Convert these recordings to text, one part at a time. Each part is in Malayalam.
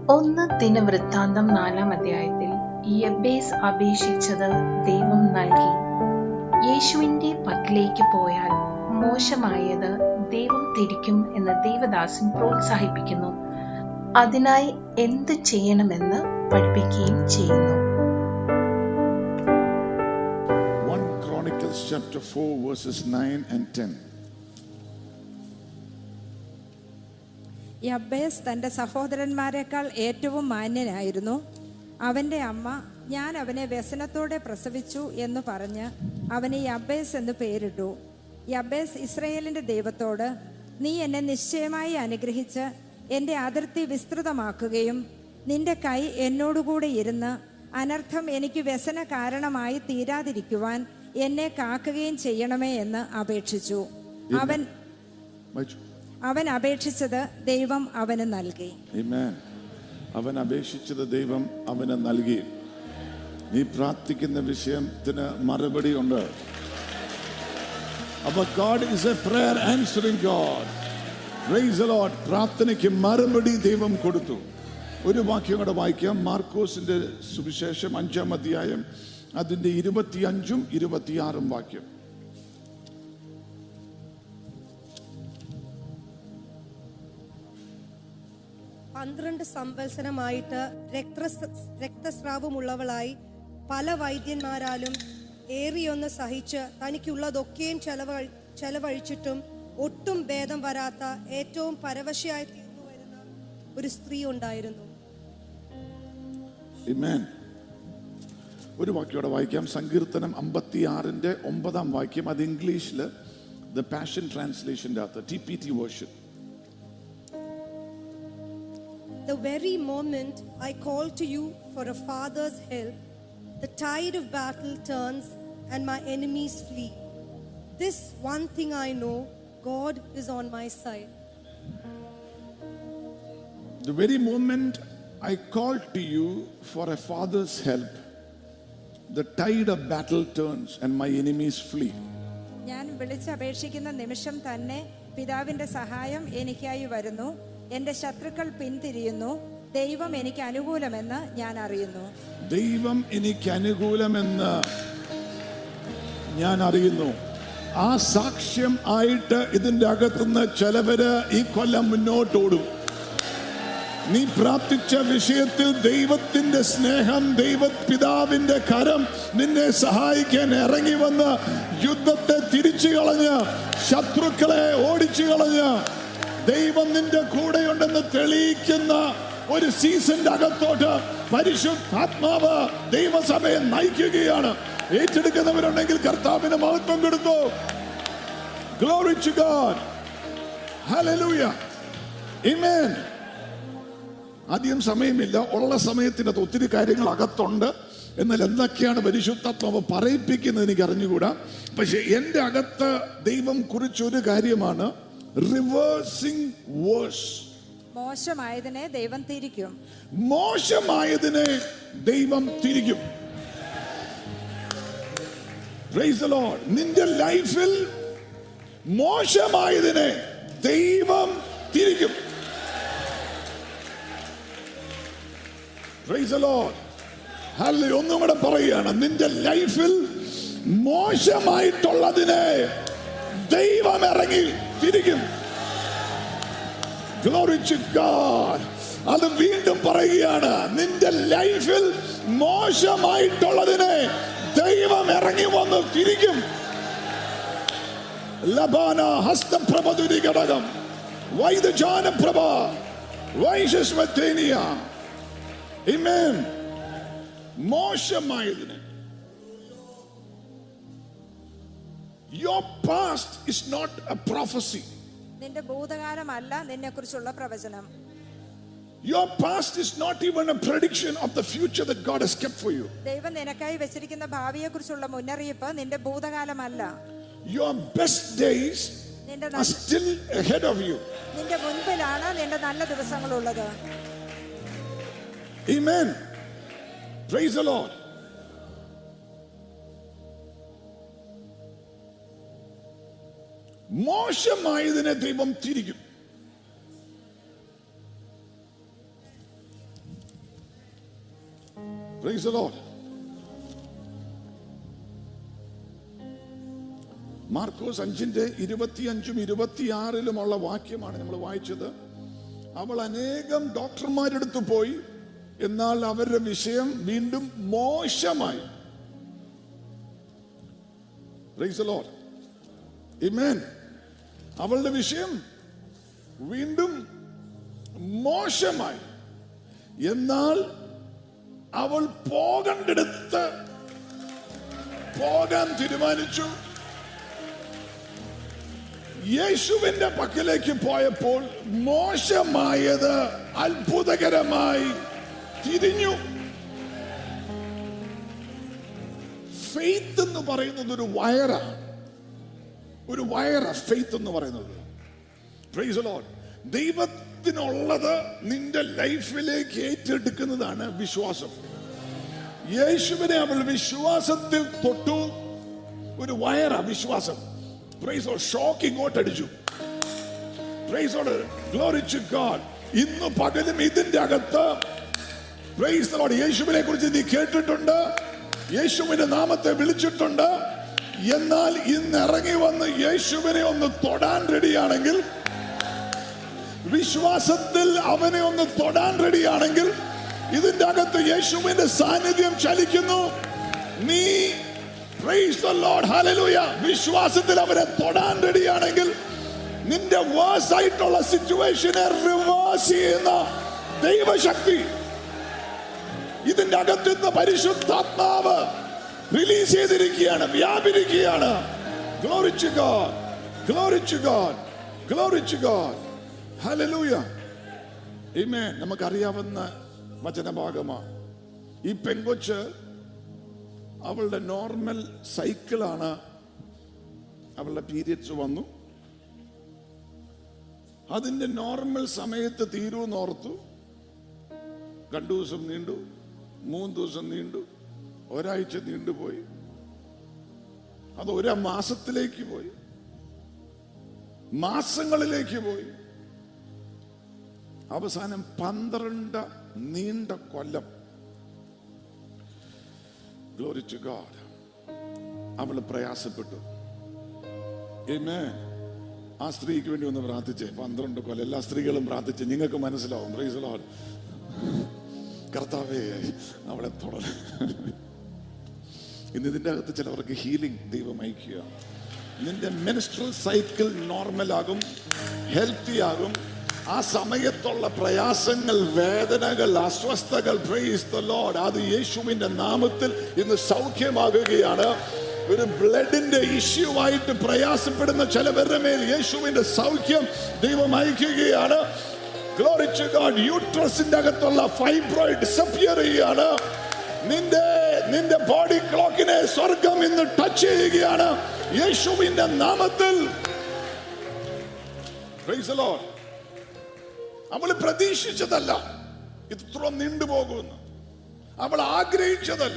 ഒന്ന് ദിനവൃത്താന്തം നാലാം അധ്യായത്തിൽ യബ്ബേസ് അപേക്ഷിച്ചത് ദൈവം നൽകി യേശുവിന്റെ പക്കലേക്ക് പോയാൽ മോശമായത് ദൈവം തിരിക്കും എന്ന് ദേവദാസൻ പ്രോത്സാഹിപ്പിക്കുന്നു അതിനായി എന്ത് ചെയ്യണമെന്ന് പഠിപ്പിക്കുകയും ചെയ്യുന്നു 1 Chronicles chapter 4, verses 9 and 10. Jabez തൻ്റെ സഹോദരന്മാരെക്കാൾ ഏറ്റവും മാന്യനായിരുന്നു അവൻ്റെ അമ്മ ഞാൻ അവനെ വ്യസനത്തോടെ പ്രസവിച്ചു എന്ന് പറഞ്ഞ് അവന് യബ്ബേസ് എന്ന് പേരിട്ടു യബ്ബേസ് ഇസ്രയേലിൻ്റെ ദൈവത്തോട് നീ എന്നെ നിശ്ചയമായി അനുഗ്രഹിച്ച് എൻ്റെ അതിർത്തി വിസ്തൃതമാക്കുകയും നിന്റെ കൈ എന്നോടുകൂടെ ഇരുന്ന് അനർത്ഥം എനിക്ക് വ്യസന കാരണമായി തീരാതിരിക്കുവാൻ എന്നെ കാക്കുകയും ചെയ്യണമേ എന്ന് അപേക്ഷിച്ചു അവൻ വായിച്ചു. അവൻ അപേക്ഷിച്ചത് ദൈവം അവന് നൽകി Amen. അവൻ അപേക്ഷിച്ചത് ദൈവം അവന് നൽകി നീ പ്രാർത്ഥിക്കുന്ന വിഷയത്തിന് മറുപടി ഉണ്ട് അപ്പൊ God is a prayer answering God praise Lord പ്രാർത്ഥനയ്ക്ക് മറുപടി ദൈവം കൊടുത്തു ഒരു വാക്യം കൂടെ വായിക്കാം മാർക്കോസിന്റെ സുവിശേഷം അഞ്ചാം അധ്യായം അതിന്റെ ഇരുപത്തിയഞ്ചും ഇരുപത്തിയാറും വാക്യം പന്ത്രണ്ട് സംവത്സരമായിട്ട് രക്തസ് രക്തസ്രാവമുള്ളവളായി പല വൈദ്യന്മാരാലും ഏറിയൊന്ന് സഹിച്ച് തനിക്കുള്ളതൊക്കെയും ചെലവഴി ചെലവഴിച്ചിട്ടും ഒട്ടും ഭേദം വരാത്ത ഏറ്റവും പരവശയായി തീർന്നു വരുന്ന ഒരു സ്ത്രീ ഉണ്ടായിരുന്നു Amen. ഒരു വാക്യോടെ വായിക്കാം സങ്കീർത്തനം അമ്പത്തിയാറിന്റെ ഒമ്പതാം വാക്യം അത് ഇംഗ്ലീഷിൽ ദ പാഷൻ ട്രാൻസ്ലേഷന്റെ അകത്ത് T P T version The very moment I call to you for a father's help, the tide of battle turns and my enemies flee. This one thing I know God is on my side. The very moment I called to you for a father's help, the tide of battle turns and my enemies flee. ഞാൻ വിളിച്ചപേക്ഷിക്കുന്ന നിമിഷം തന്നെ പിതാവിന്റെ സഹായം എനിക്കായി വരുന്നു എന്റെ ശത്രുക്കൾ പിന്തിരിയുന്നു ദൈവം എനിക്ക് അനുകൂലമെന്ന് ഞാൻ അറിയുന്നു ദൈവം എനിക്ക് അനുകൂലമെന്ന് ഞാൻ അറിയുന്നു ആ സാക്ഷ്യം ആയിട്ട് ഇതിന്റെ അകത്തുനിന്ന് ചിലവര് ഈ കൊല്ലം മുന്നോട്ടോടും നീ പ്രാർത്ഥിച്ച വിഷയത്തിൽ ദൈവത്തിന്റെ സ്നേഹം ദൈവ പിതാവിന്റെ കരം നിന്നെ സഹായിക്കാൻ ഇറങ്ങി വന്ന് യുദ്ധത്തെ തിരിച്ചു കളഞ്ഞ് ശത്രുക്കളെ ഓടിച്ചു കളഞ്ഞ് ദൈവം നിന്റെ കൂടെയുണ്ടെന്ന് തെളിയിക്കുന്ന ഒരു സീസന്റെ അകത്തോട്ട് പരിശുദ്ധാത്മാവ് ദൈവസഭയെ നയിക്കുകയാണ് ഏറ്റെടുക്കുന്നവരുണ്ടെങ്കിൽ കർത്താവിന് മഹത്വം കൊടുത്തു Glory to God. Hallelujah. Amen. അധികം സമയമില്ല ഉള്ള സമയത്തിനകത്ത് ഒത്തിരി കാര്യങ്ങൾ അകത്തുണ്ട് എന്നാൽ എന്തൊക്കെയാണ് പരിശുദ്ധാത്മാവ് പറയിപ്പിക്കുന്നത് എനിക്ക് അറിഞ്ഞുകൂടാ പക്ഷെ എൻ്റെ അകത്ത് ദൈവം കുറിച്ചൊരു കാര്യമാണ് റിവേഴ്സിംഗ് വേഴ്സ് മോശമായതിനെ ദൈവം തിരിക്കും മോശമായതിനെ ദൈവം തിരിക്കും Praise the Lord. നിന്റെ ലൈഫിൽ മോശമായതിനെ ദൈവം തിരിക്കും Praise the Lord. Hallelujah. ഒന്നും കൂടെ പറയുകയാണ് നിന്റെ ലൈഫിൽ മോശമായിട്ടുള്ളതിനെ ദൈവം ഇറങ്ങി തിരിക്കും Glory to God. അത് വീണ്ടും പറയുകയാണ് നിന്റെ ലൈഫിൽ മോശമായിട്ടുള്ളതിനെ ദൈവം ഇറങ്ങി വന്ന് തിരിക്കും ലബാന ഹസ്തപ്രഭതുരി ഘടകം വൈദജാനപ്രഭ വൈശസ്വത്തേനിയ Amen. മോശമായതിന് Your past is not a prophecy. നിന്റെ ഭൂതകാലമല്ല നിന്നെക്കുറിച്ചുള്ള പ്രവചനം Your past is not even a prediction of the future that God has kept for you. ദൈവം നിനക്കായി വെച്ചിരിക്കുന്ന ഭാവിയെക്കുറിച്ചുള്ള മുന്നറിയിപ്പ് നിന്റെ ഭൂതകാലമല്ല Your best days നിന്റെ are നല്ല- still ahead of you. നിന്റെ മുൻപിലാണ് നിന്റെ നല്ല ദിവസങ്ങളുള്ളത് Amen. Praise the Lord. മോശമായതിനെ ദൈവം തിരിക്കും Praise the Lord. മാർക്കോസ് അഞ്ചിന്റെ ഇരുപത്തിയഞ്ചും ഇരുപത്തിയാറിലുമുള്ള വാക്യമാണ് നമ്മൾ വായിച്ചത് അവൾ അനേകം ഡോക്ടർമാരെടുത്ത് പോയി എന്നാൽ അവരുടെ വിഷയം വീണ്ടും മോശമായി Praise the Lord. Amen. അവളുടെ വിഷയം വീണ്ടും മോശമായി എന്നാൽ അവൾ പോകണ്ടെടുത്ത് പോകാൻ തീരുമാനിച്ചു യേശുവിന്റെ പക്കലേക്ക് പോയപ്പോൾ മോശമായത് അത്ഭുതകരമായി തിരിഞ്ഞു ഫെയ്ത്ത് എന്ന് പറയുന്നത് ഒരു വയറാണ് ഒരു വയറ ഫെയ്ത്ത് എന്ന് പറയുന്നത് Praise the Lord. ദൈവത്തിനുള്ളത് നിന്റെ ലൈഫിലേക്ക് ഏറ്റെടുക്കുന്നതാണ് വിശ്വാസം യേശുവിനെ അവൾ വിശ്വാസത്തിൽ തൊട്ടു ഒരു വയറ വിശ്വാസം പ്രൈസ് ഷോക്ക് ഇങ്ങോട്ടടിച്ചു പ്രൈസ് ഗ്ലോറിച്ച് ഗാഡ് ഇന്ന് പകലും ഇതിന്റെ അകത്ത് പ്രൈസ് ലോഡ് യേശുവിനെ കുറിച്ച് നീ കേട്ടിട്ടുണ്ട് യേശുവിന്റെ നാമത്തെ വിളിച്ചിട്ടുണ്ട് എന്നാൽ ഇന്ന് ഇറങ്ങി വന്ന് യേശുവിനെ ഒന്ന് തൊടാൻ റെഡിയാണെങ്കിൽ വിശ്വാസത്തിൽ അവനെ ഒന്ന് തൊടാൻ റെഡിയാണെങ്കിൽ ഇതിന്റെ അകത്ത് യേശുവിന്റെ സാന്നിധ്യം ചലിക്കുന്നു നീ praise the Lord, hallelujah. വിശ്വാസത്തിൽ അവനെ തൊടാൻ റെഡിയാണെങ്കിൽ നിന്റെ വേഴ്സ് ആയിട്ടുള്ള സിറ്റുവേഷനെ റിവേഴ്സ് ചെയ്യുന്ന ദൈവശക്തി ഇതിന്റെ അകത്ത് നിന്ന് പരിശുദ്ധാത്മാവ് റിലീസ് ചെയ്തിരിക്കുകയാണ് വ്യാപരിക്കുകയാണ് Glory to God. Glory to God. Glory to God. Hallelujah. Amen. നമുക്കറിയാവുന്ന വചനഭാഗമാണ് ഈ പെങ്കൊച്ച് അവളുടെ നോർമൽ സൈക്കിളാണ് അവളുടെ പീരിയഡ്സ് വന്നു അതിന്റെ നോർമൽ സമയത്ത് തീരുമെന്ന് ഓർത്തു രണ്ടു ദിവസം നീണ്ടു മൂന്ന് ദിവസം നീണ്ടു ഒരാഴ്ച നീണ്ടുപോയി അത് ഒരു മാസത്തിലേക്ക് പോയി മാസങ്ങളിലേക്ക് പോയി അവസാനം പന്ത്രണ്ട് നീണ്ട കൊല്ലം ഗ്ലോറി ടു ഗാഡ് അവൾ പ്രയാസപ്പെട്ടു Amen. ആ സ്ത്രീക്ക് വേണ്ടി ഒന്ന് പ്രാർത്ഥിച്ചേ പന്ത്രണ്ട് കൊല്ലം എല്ലാ സ്ത്രീകളും പ്രാർത്ഥിച്ച് നിങ്ങൾക്ക് മനസ്സിലാവും പ്രൈസ് ലോഡ് കർത്താവേ അവളെ തുടർ ഇന്ന് ഇതിന്റെ അകത്ത് ചിലവർക്ക് ഹീലിംഗ് ദൈവം അയക്കുക നിന്റെ മെനിസ്ട്രൽ സൈക്കിൾ നോർമൽ ആകും ഹെൽത്തി ആകും ആ സമയത്തുള്ള പ്രയാസങ്ങൾ വേദനകൾ അസ്വസ്ഥകൾ പ്രൈസ് ദ ലോഡ് അത് യേശുവിന്റെ നാമത്തിൽ ഇന്ന് സൗഖ്യമാകുകയാണ് ഒരു ബ്ലഡിന്റെ ഇഷ്യൂ ആയിട്ട് പ്രയാസപ്പെടുന്ന ചിലവരുടെ മേൽ യേശുവിന്റെ സൗഖ്യം ദൈവം അയക്കുകയാണ് Glory to God. യൂട്രസിന്റെ അകത്തുള്ള ഫൈബ്രോയിഡ് ഡിസപ്പിയർ ചെയ്യാണ് നിന്റെ നിന്റെ ബോഡി ക്ലോക്കിനെ സ്വർഗം ഇന്ന് ടച്ച് ചെയ്യുകയാണ് യേശുവിന്റെ നാമത്തിൽ Praise the Lord. അവൾ പ്രതീക്ഷിച്ചതല്ല ഇത് ഇത്ര നീണ്ടുപോകുമെന്ന് അവൾ ആഗ്രഹിച്ചതല്ല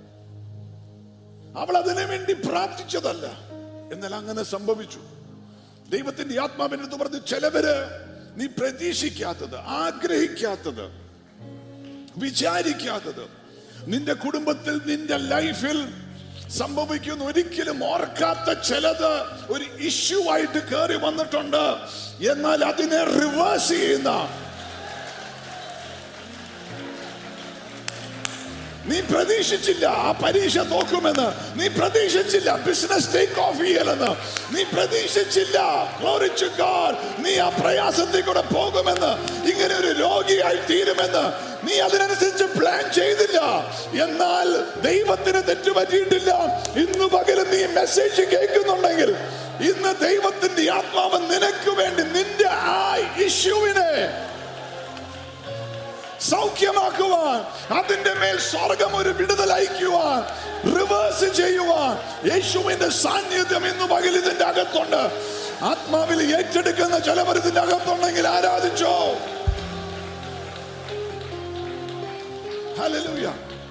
അവൾ അതിനു വേണ്ടി പ്രാർത്ഥിച്ചതല്ല എന്നാൽ അങ്ങനെ സംഭവിച്ചു ദൈവത്തിന്റെ ആത്മാവിന്റെ അടുത്ത് പറഞ്ഞ് ചിലവര് നീ പ്രതീക്ഷിക്കാത്തത് ആഗ്രഹിക്കാത്തത് വിചാരിക്കാത്തത് നിന്റെ കുടുംബത്തിൽ നിന്റെ ലൈഫിൽ സംഭവിക്കുന്ന ഒരിക്കലും ഓർക്കാത്ത ചിലത് ഒരു ഇഷ്യൂ ആയിട്ട് കയറി വന്നിട്ടുണ്ട് എന്നാൽ അതിനെ റിവേഴ്സ് ചെയ്യുന്ന നീ പ്രതീക്ഷിച്ചില്ല ആ പരീക്ഷ തോക്കുമെന്ന് നീ പ്രതീക്ഷിച്ചില്ല ബിസിനസ് ടേക്ക് ഓഫ് ചെയ്യലെന്ന് നീ പ്രതീക്ഷിച്ചില്ല Glory to God. നീ ആ പ്രയാസത്തിൽ കൂടെ പോകുമെന്ന് ഇങ്ങനെ ഒരു രോഗിയായി തീരുമെന്ന് നീ അതിനനുസരിച്ച് പ്ലാൻ ചെയ്തില്ല എന്നാൽ ദൈവത്തിന് തെറ്റുപറ്റിയിട്ടില്ല ഇന്ന് പകരം നീ മെസ്സേജ് കേൾക്കുന്നുണ്ടെങ്കിൽ ഇന്ന് ദൈവത്തിന്റെ ആത്മാവ് നിനക്ക് വേണ്ടി നിന്റെ ആ ഇഷ്യൂവിനെ സൗഖ്യമാക്കുവാൻ അതിന്റെ മേൽ സ്വർഗം ഒരു വിടുതൽ അയക്കുവാൻ റിവേഴ്സ് ചെയ്യുവാൻ യേശുവിന്റെ സാന്നിധ്യം ഇന്ന് പകൽ ഇതിന്റെ അകത്തുണ്ട് ആത്മാവിൽ ഏറ്റെടുക്കുന്ന ചിലവർ ഇതിന്റെ അകത്തുണ്ടെങ്കിൽ ആരാധിച്ചോ ഹല്ലേലൂയ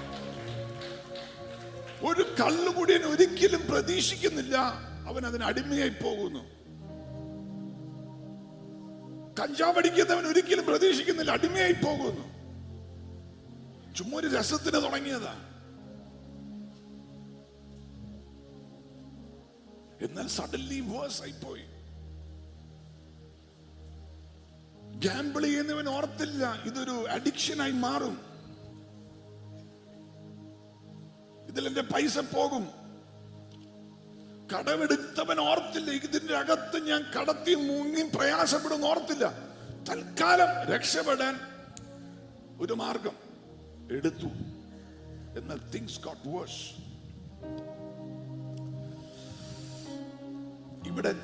ഒരു കള്ളുകുടിയൻ ഒരിക്കലും പ്രതീക്ഷിക്കുന്നില്ല അവൻ അതിന് അടിമയായി പോകുന്നു കഞ്ചാവടിക്കുന്നവൻ ഒരിക്കലും പ്രതീക്ഷിക്കുന്നില്ല അടിമയായി പോകുന്നു ചുമ്മാ ഒരു രസത്തിന് തുടങ്ങിയതാ എന്നാൽ സഡൻലി വേഴ്സ് ആയി പോയി ഗാമ്പിൾ ചെയ്യുന്നവൻ ഓർത്തില്ല ഇതൊരു അഡിക്ഷനായി മാറും ഇതിൽ എന്റെ പൈസ പോകും കടമെടുത്തവൻ ഓർത്തില്ല ഇതിന്റെ അകത്ത് ഞാൻ കടത്തി മുങ്ങി പ്രയാസപ്പെടും ഓർത്തില്ല തൽക്കാലം രക്ഷപ്പെടാൻ ഒരു മാർഗം എടുത്തു എന്നാൽ തിങ്സ് ഗോട്ട് വേഴ്സ് ഇവിടെ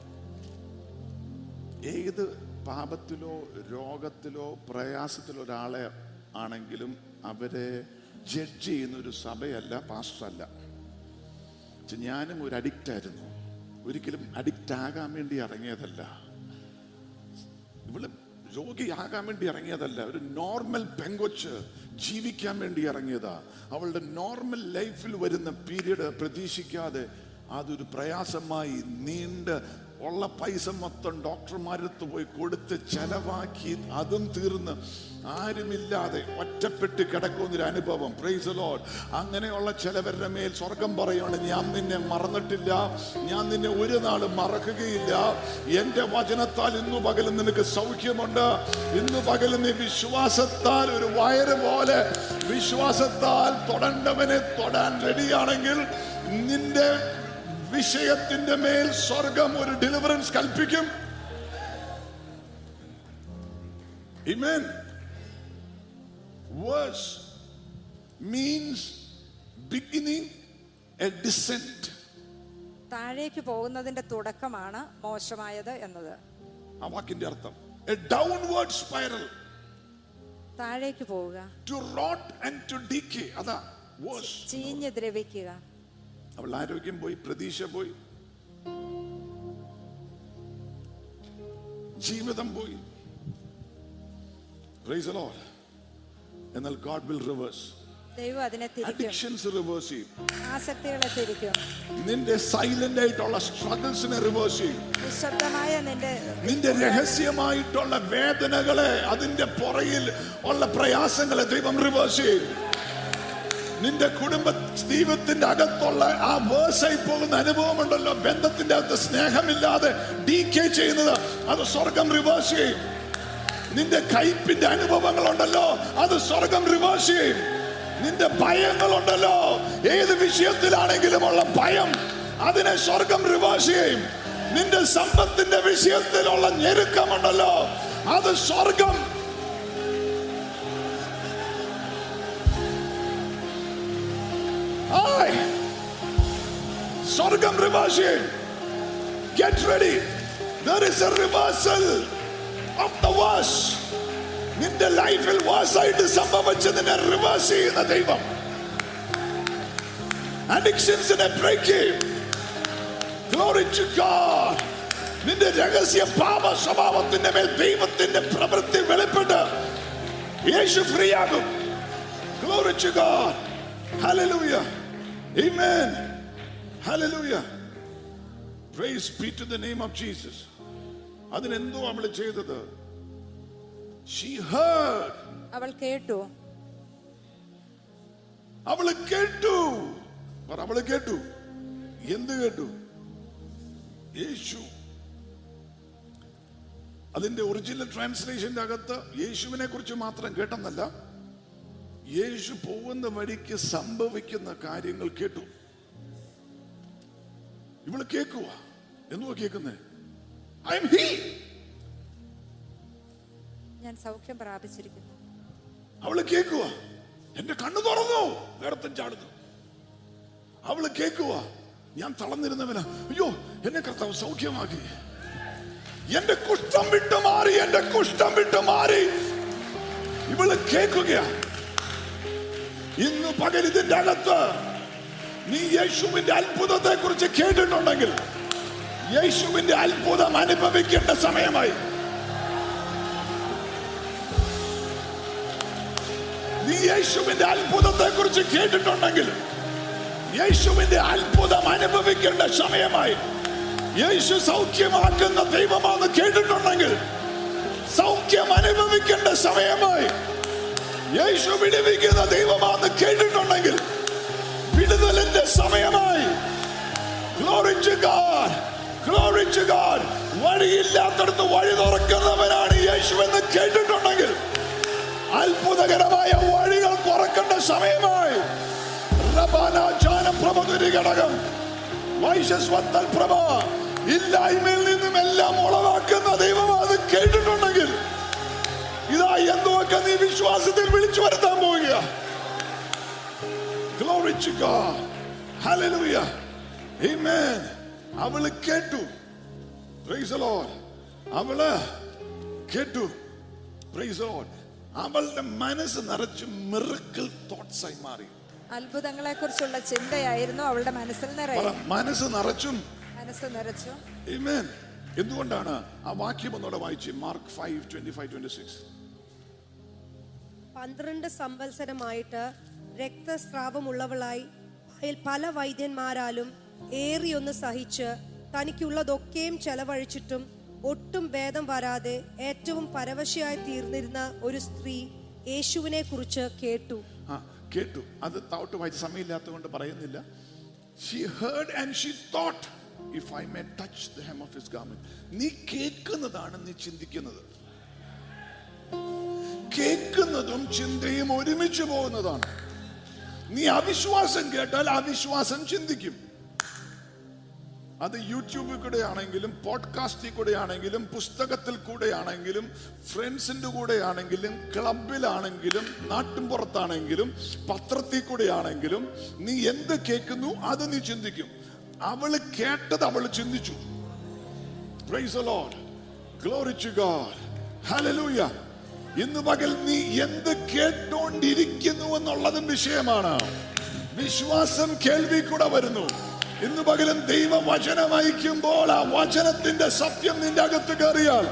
ഏത് പാപത്തിലോ രോഗത്തിലോ പ്രയാസത്തിലോ ഒരാളെ ആണെങ്കിലും അവരെ ജഡ്ജ് ചെയ്യുന്ന ഒരു സഭയല്ല പാസ്റ്ററല്ല പക്ഷെ ഞാനും ഒരു അഡിക്റ്റ് ആയിരുന്നു ഒരിക്കലും അഡിക്റ്റ് ആകാൻ വേണ്ടി ഇറങ്ങിയതല്ല ഇവള് രോഗിയാകാൻ വേണ്ടി ഇറങ്ങിയതല്ല ഒരു നോർമൽ പെങ്കൊച്ച് ജീവിക്കാൻ വേണ്ടി ഇറങ്ങിയതാ അവളുടെ നോർമൽ ലൈഫിൽ വരുന്ന പീരീഡ് പ്രതീക്ഷിക്കാതെ അതൊരു പ്രയാസമായി നീണ്ട് ഉള്ള പൈസ മൊത്തം ഡോക്ടർമാരടുത്ത് പോയി കൊടുത്ത് ചെലവാക്കി അതും തീർന്ന് ആരുമില്ലാതെ ഒറ്റപ്പെട്ട് കിടക്കുന്നൊരു അനുഭവം പ്രൈസ് ലോഡ് അങ്ങനെയുള്ള ചിലവരുടെ മേൽ സ്വർഗം പറയാണ് ഞാൻ നിന്നെ മറന്നിട്ടില്ല ഞാൻ നിന്നെ ഒരു നാളും മറക്കുകയില്ല എന്റെ വചനത്താൽ ഇന്നു പകലും നിനക്ക് സൗഖ്യമുണ്ട് ഇന്നു പകലും നീ വിശ്വാസത്താൽ ഒരു വയറ് പോലെ വിശ്വാസത്താൽ തൊടേണ്ടവനെ തൊടാൻ റെഡിയാണെങ്കിൽ നിന്റെ വിഷയത്തിന്റെ മേൽ സ്വർഗം ഒരു ഡെലിവറൻസ് കൽപ്പിക്കും Amen. Verse means beginning a descent. താഴേക്ക് പോകുന്നതിന്റെ തുടക്കമാണ് മോശമായത് എന്നത് ആ വാക്കിന്റെ അർത്ഥം എ ഡൗൺവേർഡ് സ്പൈറൽ താഴേക്ക് പോവുക to rot and to decay അതാ വേഴ്സ് ചീഞ്ഞ് ദ്രവിക്കുക അവൾ ആരോഗ്യം പോയി പ്രതീക്ഷ പോയി ജീവിതം പോയി Praise the Lord. എന്നാൽ ഗോഡ് വിൽ റിവേഴ്സ് ദൈവം അതിനെ തിരിക്കും അഡിക്ഷൻസ് റിവേഴ്സ് ചെയ്യും ആസക്തികളെ തിരിക്കും നിന്റെ സൈലന്റ് ആയിട്ടുള്ള സ്ട്രഗിൾസിനെ റിവേഴ്സ് ചെയ്യും നിശബ്ദമായ നിന്റെ നിന്റെ രഹസ്യമായിട്ടുള്ള വേദനകളെ അതിന്റെ പുറയിൽ ഉള്ള പ്രയാസങ്ങളെ ദൈവം റിവേഴ്സ് ചെയ്യും നിന്റെ കുടുംബ ദൈവത്തിന്റെ അകത്തുള്ള ആ വേഴ്സായി പോകുന്ന അനുഭവം ഉണ്ടല്ലോ ബന്ധത്തിന്റെ അകത്ത് സ്നേഹമില്ലാതെ ഡീക്കേ ചെയ്യുന്നത് അത് സ്വർഗം റിവേഴ്സ് ചെയ്യും നിന്റെ കയ്പിന്റെ അനുഭവങ്ങൾ ഉണ്ടല്ലോ അത് സ്വർഗം റിവേഴ്സ് ചെയ്യും നിന്റെ ഭയങ്ങളുണ്ടല്ലോ ഏത് വിഷയത്തിലാണെങ്കിലും ഉള്ള ഭയം അതിനെ സ്വർഗം റിവേഴ്സ് ചെയ്യും നിന്റെ സമ്പത്തിന്റെ വിഷയത്തിലുള്ള ഞെരുക്കമുണ്ടല്ലോ അത് സ്വർഗം ആയ്. സ്വർഗം റിവേഴ്സ് ചെയ്യും get ready there is a reversal of the worse നിന്റെ ലൈഫിൽ വാസായിട്ട് സംഭവിച്ചതിനെ റിവേഴ്സ് ചെയ്യുന്ന ദൈവം അഡിക്ഷൻസിനെ ബ്രേക്ക് ചെയ്യും Glory to God. നിന്റെ രഹസ്യ പാപ സ്വഭാവത്തിന്റെ മേൽ ദൈവത്തിന്റെ പ്രവൃത്തി വെളിപ്പെട്ട് യേശു ഫ്രീ ആകും Glory to God. Hallelujah. Amen. Hallelujah. Praise be to the name of Jesus. അതിനെന്തോ അവള് ചെയ്തത് She heard. അവൾ കേട്ടു അവള് കേട്ടു പറ അവള് കേട്ടു എന്ത് കേട്ടു യേശു അതിന്റെ ഒറിജിനൽ ട്രാൻസ്ലേഷന്റെ അകത്ത് യേശുവിനെ കുറിച്ച് മാത്രം കേട്ടെന്നല്ല യേശു പോകുന്ന വഴിക്ക് സംഭവിക്കുന്ന കാര്യങ്ങൾ കേട്ടു ഇവള് കേക്കുക എന്തുവാ കേൾക്കുന്നേ ഐ എം ഹീ ഞാൻ സൗഖ്യം പ്രാപിച്ചിരിക്കുന്നു അവള് കേക്കുക എന്റെ കണ്ണു തുറന്നു വേടത്തൻ ചാടുന്നു അവള് കേക്കുക ഞാൻ തളർന്നിരുന്നവനാ അയ്യോ എന്നെ കർത്താവ് സൗഖ്യമാക്കി എന്റെ കുഷ്ഠം വിട്ടു മാറി എന്റെ കുഷ്ഠം വിട്ടു മാറി ഇവള് കേൾക്കുകയാ ഇന്ന് പകൽ ഇതിന്റെ അകത്ത് നീ യേശുവിന്റെ അത്ഭുതത്തെ കുറിച്ച് കേട്ടിട്ടുണ്ടെങ്കിൽ യേശുവിന്റെ അത്ഭുതം അനുഭവിക്കേണ്ട സമയമായി നീ യേശുവിന്റെ അത്ഭുതത്തെ കുറിച്ച് കേട്ടിട്ടുണ്ടെങ്കിൽ യേശുവിന്റെ അത്ഭുതം അനുഭവിക്കേണ്ട സമയമായി യേശു സൗഖ്യമാക്കുന്ന ദൈവമാണെന്ന് കേട്ടിട്ടുണ്ടെങ്കിൽ സൗഖ്യം അനുഭവിക്കേണ്ട സമയമായി യേശു വിടുവിക്കുന്ന ദൈവമാണെന്ന് കേട്ടിട്ടുണ്ടെങ്കിൽ വിടുതലിന്റെ സമയമായി Glory to God. Glory to God. വഴിയില്ലാത്തടത്ത് വഴി തുറക്കുന്നവനാണ് യേശു എന്ന് കേട്ടിട്ടുണ്ടെങ്കിൽ അത്ഭുതകരമായ വഴികൾ തുറക്കേണ്ട സമയമായി റബാനാചാരം പ്രഭതുരി ഘടകം വൈശസ്വത്തൽ പ്രഭ ഇല്ലായ്മയിൽ നിന്നും എല്ലാം ഉളവാക്കുന്ന ദൈവം അത് കേട്ടിട്ടുണ്ടെങ്കിൽ ഇതാ എന്തൊക്കെ നീ വിശ്വാസത്തിൽ വിളിച്ചു വരുത്താൻ പോവുക Glory to God. Hallelujah. Amen. അവള് കേട്ടു Praise the Lord. അവള് കേട്ടു Praise the Lord. അവളുടെ മനസ്സ് നിറച്ച് മിറക്കിൾ തോട്ട്സ് ആയി മാറി അത്ഭുതങ്ങളെ കുറിച്ചുള്ള ചിന്തയായിരുന്നു അവളുടെ മനസ്സിൽ പറ, നിറയെ മനസ്സ് നിറച്ചും മനസ്സ് നിറച്ചു Amen. എന്തുകൊണ്ടാണ് ആ വാക്യം ഒന്നുകൂടെ വായിച്ച് Mark five twenty five twenty six പന്ത്രണ്ട് സംവത്സരമായിട്ട് രക്തസ്രാവമുള്ളവളായി പല- പല വൈദ്യന്മാരാലും ഏറിയൊന്ന് സഹിച്ച് തനിക്കുള്ളതൊക്കെയും ചെലവഴിച്ചിട്ടും ഒട്ടും ഭേദം വരാതെ ഏറ്റവും പരവശയായി തീർന്നിരുന്ന ഒരു സ്ത്രീ യേശുവിനെ കുറിച്ച് കേട്ടു ആ കേട്ടു അത് താവട്ട് വായിച്ച സമയമില്ലാത്തത് കൊണ്ട് പറയുന്നില്ല she heard and she thought if I may touch the hem of his garment നീ കേൾക്കുന്നതാണ് നീ ചിന്തിക്കുന്നത് കേൾക്കുന്നതും ചിന്തയും ഒരുമിച്ച് പോകുന്നതാണ് നീ അവിശ്വാസം കേട്ടാൽ അവിശ്വാസം ചിന്തിക്കും അത് യൂട്യൂബിൽ കൂടെ ആണെങ്കിലും പോഡ്കാസ്റ്റിൽ കൂടെ ആണെങ്കിലും പുസ്തകത്തിൽ കൂടെ ആണെങ്കിലും ഫ്രണ്ട്സിന്റെ കൂടെ ആണെങ്കിലും ക്ലബിലാണെങ്കിലും നാട്ടിൻപുറത്താണെങ്കിലും പത്രത്തിൽ കൂടെ ആണെങ്കിലും നീ എന്ത് കേൾക്കുന്നു അത് നീ ചിന്തിക്കും അവള് കേട്ടത് അവള് ചിന്തിച്ചു Praise the Lord. Glory to God. Hallelujah. ഇന്ന് പകൽ നീ എന്ത് കേട്ടോണ്ടിരിക്കുന്നു എന്നുള്ളതും വിഷയമാണ് വിശ്വാസം കേൾവി കൂടെ വരുന്നു ഇന്ന് പകലും ദൈവ വചനം അയക്കുമ്പോൾ ആ വചനത്തിന്റെ സത്യം നിന്റെ അകത്ത് കയറിയാൽ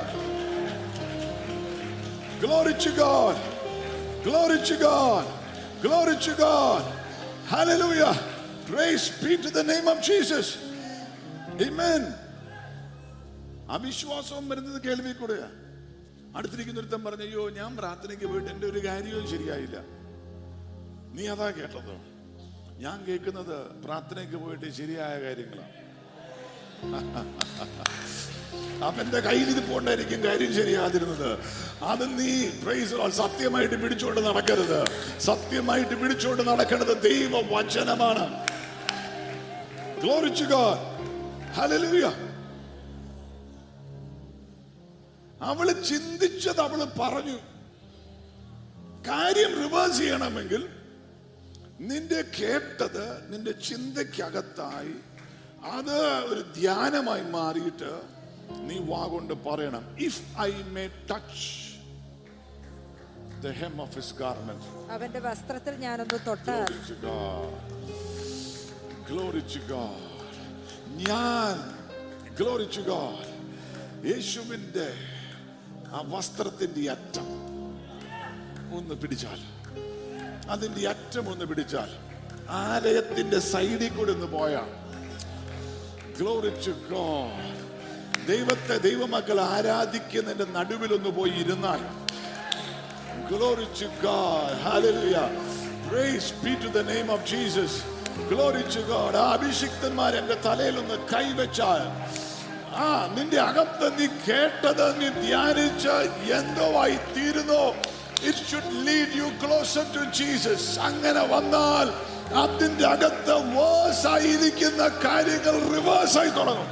Glory to God. Glory to God. Glory to God. Hallelujah. Praise be to the name of Jesus. Amen. അവിശ്വാസവും വരുന്നത് കേൾവി കൂടെയാ അടുത്തിരിക്കുന്ന ഒരുത്തൻ പറഞ്ഞു അയ്യോ ഞാൻ പ്രാർത്ഥനയ്ക്ക് പോയിട്ട് എൻ്റെ ഒരു കാര്യവും ശരിയായില്ല നീ അതാ കേട്ടതോ ഞാൻ കേൾക്കുന്നത് പ്രാർത്ഥനയ്ക്ക് പോയിട്ട് ശരിയായ കാര്യങ്ങളാണ് അവന്റെ കയ്യിൽ ഇത് പോണ്ടായിരിക്കും കാര്യം ശരിയാതിരുന്നത് അത് നീ പ്രൈസ് ലോർഡ് സത്യമായിട്ട് പിടിച്ചുകൊണ്ട് നടക്കരുത് സത്യമായിട്ട് പിടിച്ചുകൊണ്ട് നടക്കേണ്ടത് ദൈവ വചനമാണ് Glory to God. Hallelujah. അവള് ചിന്തിച്ചത് അവള് പറഞ്ഞു കാര്യം റിവേഴ്സ് ചെയ്യണമെങ്കിൽ നിന്റെ കേട്ടത് നിന്റെ ചിന്തയ്ക്കകത്തായി അത് ഒരു ധ്യാനമായി മാറിയിട്ട് നീ വാ കൊണ്ട് പറയണം if I may touch the hem of his garment അവന്റെ വസ്ത്രത്തിൽ ഞാനൊന്ന് തൊട്ടാൽ Glory to God. Glory to God. ഞാൻ ഗ്ലോറി ടു ഗോഡ് യേശുവിന്റെ ആ വസ്ത്രത്തിന്റെ അറ്റം ഒന്ന് പിടിച്ചാൽ അതിന്റെ അറ്റം ഒന്ന് പിടിച്ചാൽ ആലയത്തിന്റെ സൈഡിൽ കൂടെ ഒന്ന് പോയാൽ ഗ്ലോറി ടു ഗോഡ് ദൈവത്തെ ദൈവമക്കൾ ആരാധിക്കുന്നതിന്റെ നടുവിൽ ഒന്ന് പോയി ഇരുന്നാൽ Glory to God. Hallelujah. Praise be to the name of Jesus. Glory to God. ആ അഭിഷിക്തന്മാർ എന്റെ തലയിൽ ഒന്ന് കൈവച്ചാൽ ആ നിന്റെ അകത്ത് നീ കേട്ടത് നീ ധ്യാനിച്ച് എന്തോ ആയി തീരുന്നോ it should lead you closer to Jesus അങ്ങനെ വന്നാൽ അതിന്റെ അകത്ത് വേഴ്സ് ആയിരിക്കുന്ന കാര്യങ്ങൾ റിവേഴ്സ് ആയി തുടങ്ങും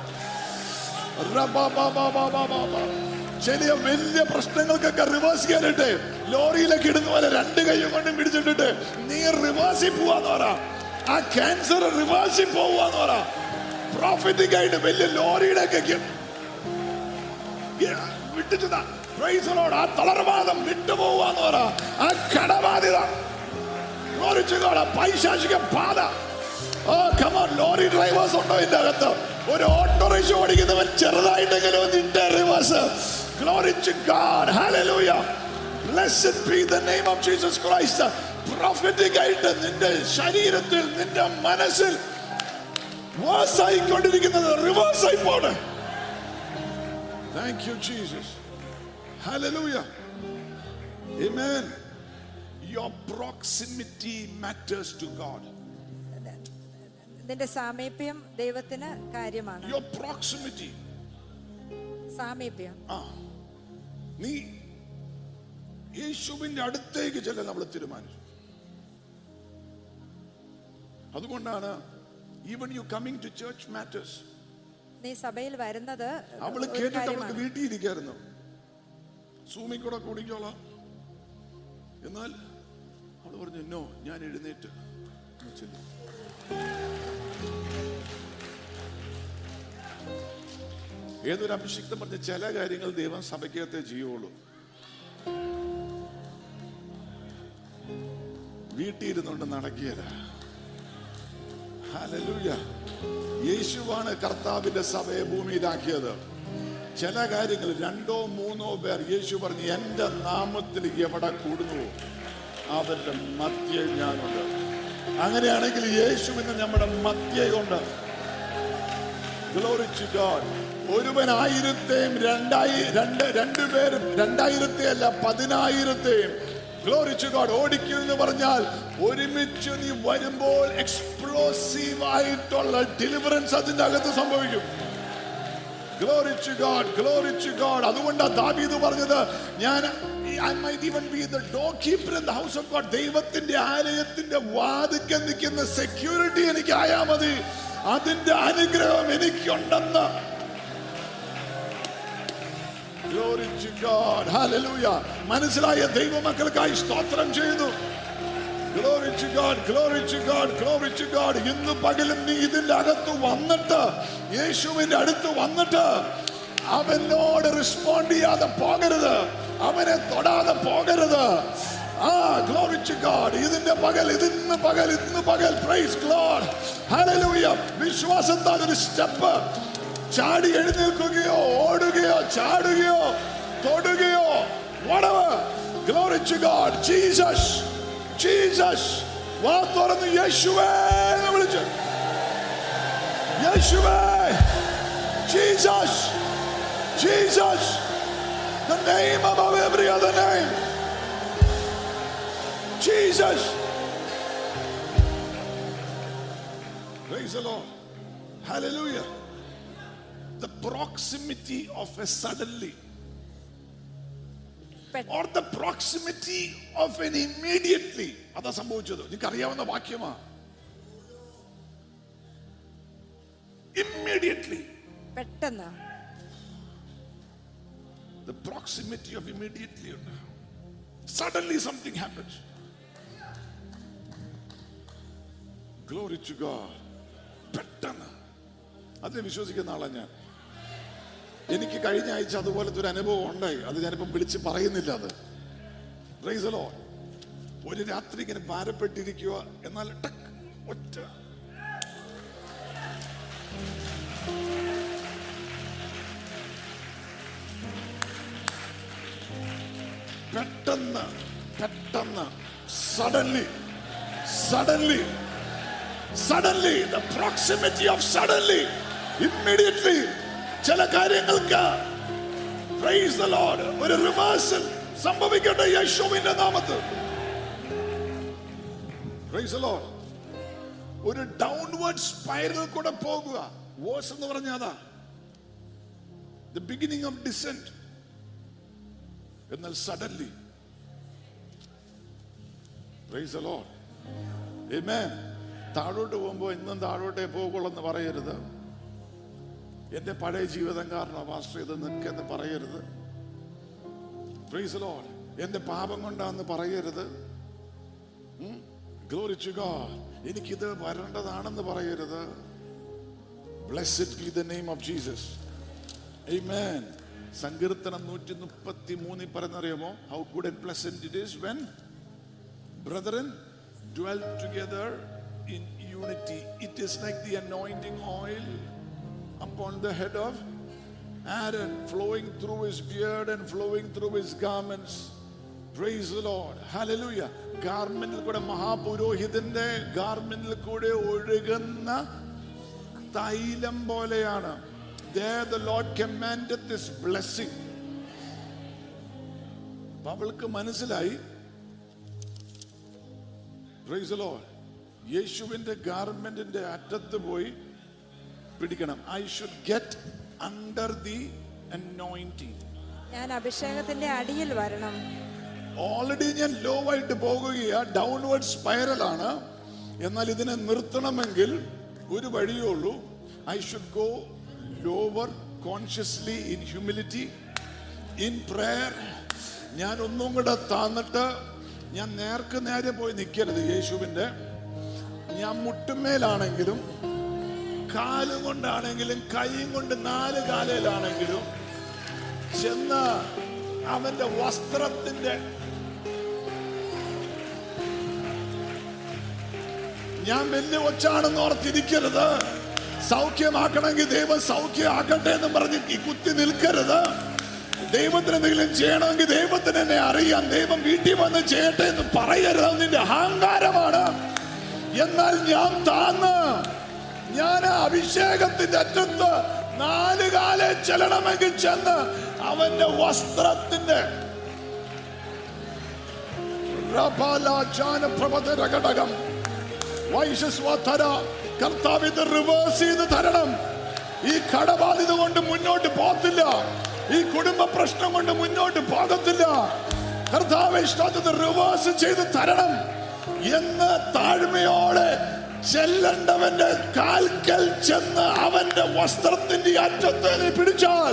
റബബബബബബബ. ചില വലിയ പ്രശ്നങ്ങൾക്കൊക്കെ റിവേഴ്സ് ചെയ്യാനിട്ട് ലോറിയിലേക്ക് ഇടുന്ന പോലെ രണ്ട് കൈയും കൊണ്ടും പിടിച്ചിട്ടിട്ട് നീ റിവേഴ്സിൽ പോവാന്ന് പറ ആ ക്യാൻസർ റിവേഴ്സിൽ പോവാന്ന് പറ പ്രോഫിറ്റിക് ആയിട്ട് വലിയ ലോറിയുടെ ഒക്കെ വിട്ടിട്ട് പ്രൈസലോട് ആ തളർവാദം വിട്ടുപോവാന്ന് പറ ആ കടബാധ്യത ലോറിച്ചുകാട് പൈശാചിക പാത ഓ കമോൺ ലോറി ഡ്രൈവേഴ്സ് ഉണ്ടോ ഇതിന്റെ അകത്ത് ഒരു ഓട്ടോറിക്ഷ ഓടിക്കുന്നവൻ ചെറുതായിട്ടെങ്കിലും നിന്റെ reverse glory to God hallelujah blessed be the name of Jesus Christ prophetic ആയിട്ട് നിന്റെ ശരീരത്തിൽ നിന്റെ മനസ്സിൽ വേഴ്സ് ആയിക്കൊണ്ടിരിക്കുന്നത് റിവേഴ്സ് ആയി പോണേ thank you Jesus hallelujah Amen. your proximity matters to God. ഇതിന്റെ സാമീപ്യം ദൈവത്തിന് കാര്യമാണ് Your proximity. സാമീപ്യം ആ നീ യേശുവിന്റെ അടുത്തേക്ക് ചെല്ലാൻ നമ്മൾ തീരുമാനിച്ചു അതുകൊണ്ടാണ് even you coming to church matters നീ സഭയിൽ വരുന്നത് അവള് ഒരു കേട്ടിട്ട് അവൾക്ക് കാര്യമാണ് വീട്ടിൽ ഇരിക്കായിരുന്നു സൂമിൽ കൂടെ കുടിക്കോളാം എന്നാൽ അവള് പറഞ്ഞു നോ ഞാൻ എഴുന്നേറ്റ് ഒന്ന് ചെല്ലും." ഏതൊരു അഭിഷിക്തം പറഞ്ഞ ചില കാര്യങ്ങൾ ദൈവം സഭയ്ക്കകത്തെ ചെയ്യുള്ളൂ വീട്ടിൽ ഇരുന്നുകൊണ്ട് നടക്കുകയില്ല ഹല്ലേലൂയ. യേശുവാണ് കർത്താവിന്റെ സഭയെ ഭൂമിയിലാക്കിയത് ചില കാര്യങ്ങൾ രണ്ടോ മൂന്നോ പേർ യേശു പറഞ്ഞു എന്റെ നാമത്തിൽ എവിടെ കൂടുന്നു അവരുടെ മധ്യ ഞാനുണ്ട് അങ്ങനെയാണെങ്കിൽ യേശു ഇന്ന് നമ്മുടെ മധ്യയുണ്ട് Glory to God. ഒരുവൻ ആയിരത്തെയും രണ്ടായി രണ്ട് രണ്ടുപേരും രണ്ടായിരത്തെ അല്ല പതിനായിരത്തെയും ഗ്ലോറി ടു ഗോഡ് ഓടിക്കൂ എന്ന് പറഞ്ഞാൽ ഒരുമിച്ച് നീ വരുമ്പോൾ എക്സ്പ്ലോസീവ് ആയിട്ടുള്ള ഡെലിവറൻസ് അതിന്റെ അകത്ത് സംഭവിക്കും glory to God glory to God അതുകൊണ്ടാണ് ദാവീദ് പറഞ്ഞത് ഞാൻ I might even be the doorkeeper in the house of God. ദൈവത്തിന്റെ ആലയത്തിന്റെ വാതിക്കൽ നിൽക്കുന്ന സെക്യൂരിറ്റി എനിക്ക് ആയാ മതി അതിന്റെ അനുഗ്രഹം എനിക്കുണ്ടെന്ന് Glory to God. Hallelujah. മനസ്സിലായ ദൈവമക്കൾക്കായി സ്തോത്രം ചെയ്തു Glory to God, glory to God, glory to God. ഇന്ന് പകലും നീ ഇതിന്റെ അകത്ത് വന്നിട്ട് യേശുവിന്റെ അടുത്ത് വന്നിട്ട് അവനോട് റെസ്പോണ്ട് ചെയ്യാതെ പോകരുത് അവനെ തൊടാതെ പോകരുത് ആ ഗ്ലോറി ടു ഗോഡ് ഇതിന്റെ പകൽ ഇതിന്ന് പകൽ ഇന്ന് പകൽ പ്രൈസ് ഗോഡ് ഹല്ലേലൂയ വിശ്വാസത്താൽ ഒരു സ്റ്റെപ്പ് ചാടി എഴുന്നേൽക്കുകയോ ഓടുകയോ ചാടുകയോ തൊടുകയോ whatever glory to God Jesus Jesus വാ തുറന്ന് യേശുവേ എന്ന് വിളിച്ചു യേശുവേ Jesus Jesus the name above every other name Jesus praise the Lord hallelujah the proximity of a suddenly പെ- or the proximity of an immediately അതാ സംഭവിച്ചത് നിങ്ങൾക്ക് അറിയാവുന്ന വാക്യമാ immediately പെട്ടെന്ന് the proximity of immediately ഉണ്ട് suddenly something happens glory to God പെട്ടെന്ന് അതിനെ വിശ്വസിക്കുന്ന ആളാ ഞാൻ എനിക്ക് കഴിഞ്ഞ ആഴ്ച അതുപോലത്തെ ഒരു അനുഭവം ഉണ്ടായി അത് ഞാനിപ്പം വിളിച്ച് പറയുന്നില്ല അത് Praise the Lord. ഒരു രാത്രി ഇങ്ങനെ ഭാരപ്പെട്ടിരിക്കുക എന്നാൽ ടക്ക് ഒറ്റ പെട്ടെന്ന് പെട്ടെന്ന് suddenly suddenly suddenly the proximity of suddenly immediately ചില കാര്യങ്ങൾക്ക് പ്രൈസ് ദ ലോർഡ് ഒരു റിവേഴ്സൽ സംഭവിക്കട്ടെ യേശുവിന്റെ നാമത്തിൽ പ്രൈസ് ദ ലോർഡ് ഒരു ഡൗൺവേർഡ് സ്പൈറൽ കൂടെ പോകുക വോസ് എന്ന് പറഞ്ഞ അതാ ദ ബിഗിനിങ് ഓഫ് ഡിസെന്റ് എന്നാൽ suddenly praise the Lord amen താഴോട്ട് പോകുമ്പോൾ ഇന്നും താഴോട്ടേ പോകുള്ളൂ എന്ന് പറയരുത് എന്റെ പഴയ ജീവിതം കാരണം പാസ്റ്റർ ഇത് നിൽക്കെന്ന് പറയരുത് പ്രൈസ് ലോഡ് എന്റെ പാപം കൊണ്ടാന്ന് പറയരുത് ഗ്ലോറിച്ചു ഗോഡ് എനിക്കിത് വരേണ്ടതാണെന്ന് പറയരുത് blessed be the name of Jesus Amen. സങ്കീർത്തനം നൂറ്റി മുപ്പത്തി മൂന്നിൽ പറയുന്നറിയാമോ how good and pleasant it is when brethren dwell together in unity it is like the anointing oil upon the head of Aaron flowing through his beard and flowing through his garments praise the lord hallelujah ഗാർമെന്റിൽ കൂടെ മഹാപുരോഹിതന്റെ ഗാർമെന്റിൽ കൂടെ ഒഴുകുന്ന തൈലം പോലെയാണ് there the lord commanded this blessing അപ്പൊ അവൾക്ക് മനസ്സിലായി Praise the Lord. യേശുവിന്റെ ഗാർമെന്റിന്റെ അറ്റത്ത് പോയി പിടിക്കണം I should get under the anointing ഞാൻ അഭിഷേകത്തിന്റെ അടിയിൽ വരണം ഓൾറെഡി ഞാൻ ലോ ആയിട്ട് പോകുകയാ ഡൗൺവേർഡ് സ്പൈറൽ ആണ് എന്നാൽ ഇതിനെ നിർത്തണമെങ്കിൽ ഒരു വഴിയേ ഉള്ളൂ I should go lower consciously in humility in prayer ഞാൻ ഒന്നും കൂടെ താന്നിട്ട് ഞാൻ നേർക്ക് നേരെ പോയി നിൽക്കരുത് യേശുവിന്റെ ഞാൻ മുട്ടുമേലാണെങ്കിലും കാലും കൊണ്ടാണെങ്കിലും കൈയും കൊണ്ട് നാല് കാലയിലാണെങ്കിലും ചെന്ന് അവന്റെ വസ്ത്രത്തിന്റെ ഞാൻ വലിയ ഒച്ചാണെന്ന് ഓർത്തിരിക്കരുത് സൗഖ്യമാക്കണമെങ്കിൽ ദൈവം സൗഖ്യമാക്കട്ടെ എന്ന് പറഞ്ഞ് ഈ കുത്തി നിൽക്കരുത് ദൈവത്തിന് എന്തെങ്കിലും ചെയ്യണമെങ്കിൽ ദൈവത്തിന് എന്നെ അറിയാം ദൈവം വീട്ടിൽ വന്ന് ചെയ്യട്ടെ എന്ന് പറയരുത് അത് നിന്റെ അഹങ്കാരമാണ് എന്നാൽ ഞാൻ താന്ന് ഞാൻ ആ അഭിഷേകത്തിന്റെ അറ്റത്ത് നാല് കാലെ ചെല്ലണമെങ്കിൽ ചെന്ന് അവന്റെ വസ്ത്രത്തിന്റെ പ്രഭതരഘടകം വൈശസ്വധര കർത്താവ് ഇത് റിവേഴ്സ് ചെയ്ത് തരണം ഈ കടബാധിത കൊണ്ട് മുന്നോട്ട് പോകത്തില്ല ഈ കുടുംബ പ്രശ്നം കൊണ്ട് മുന്നോട്ട് പോകത്തില്ല കർത്താവ് ഇഷ്ടത്തിന് റിവേഴ്സ് ചെയ്ത് തരണം എന്ന് താഴ്മയോടെ ചെല്ലണ്ടവന്റെ കാൽക്കൽ ചെന്ന് അവന്റെ വസ്ത്രത്തിന്റെ അറ്റത്ത് നീ പിടിച്ചാൽ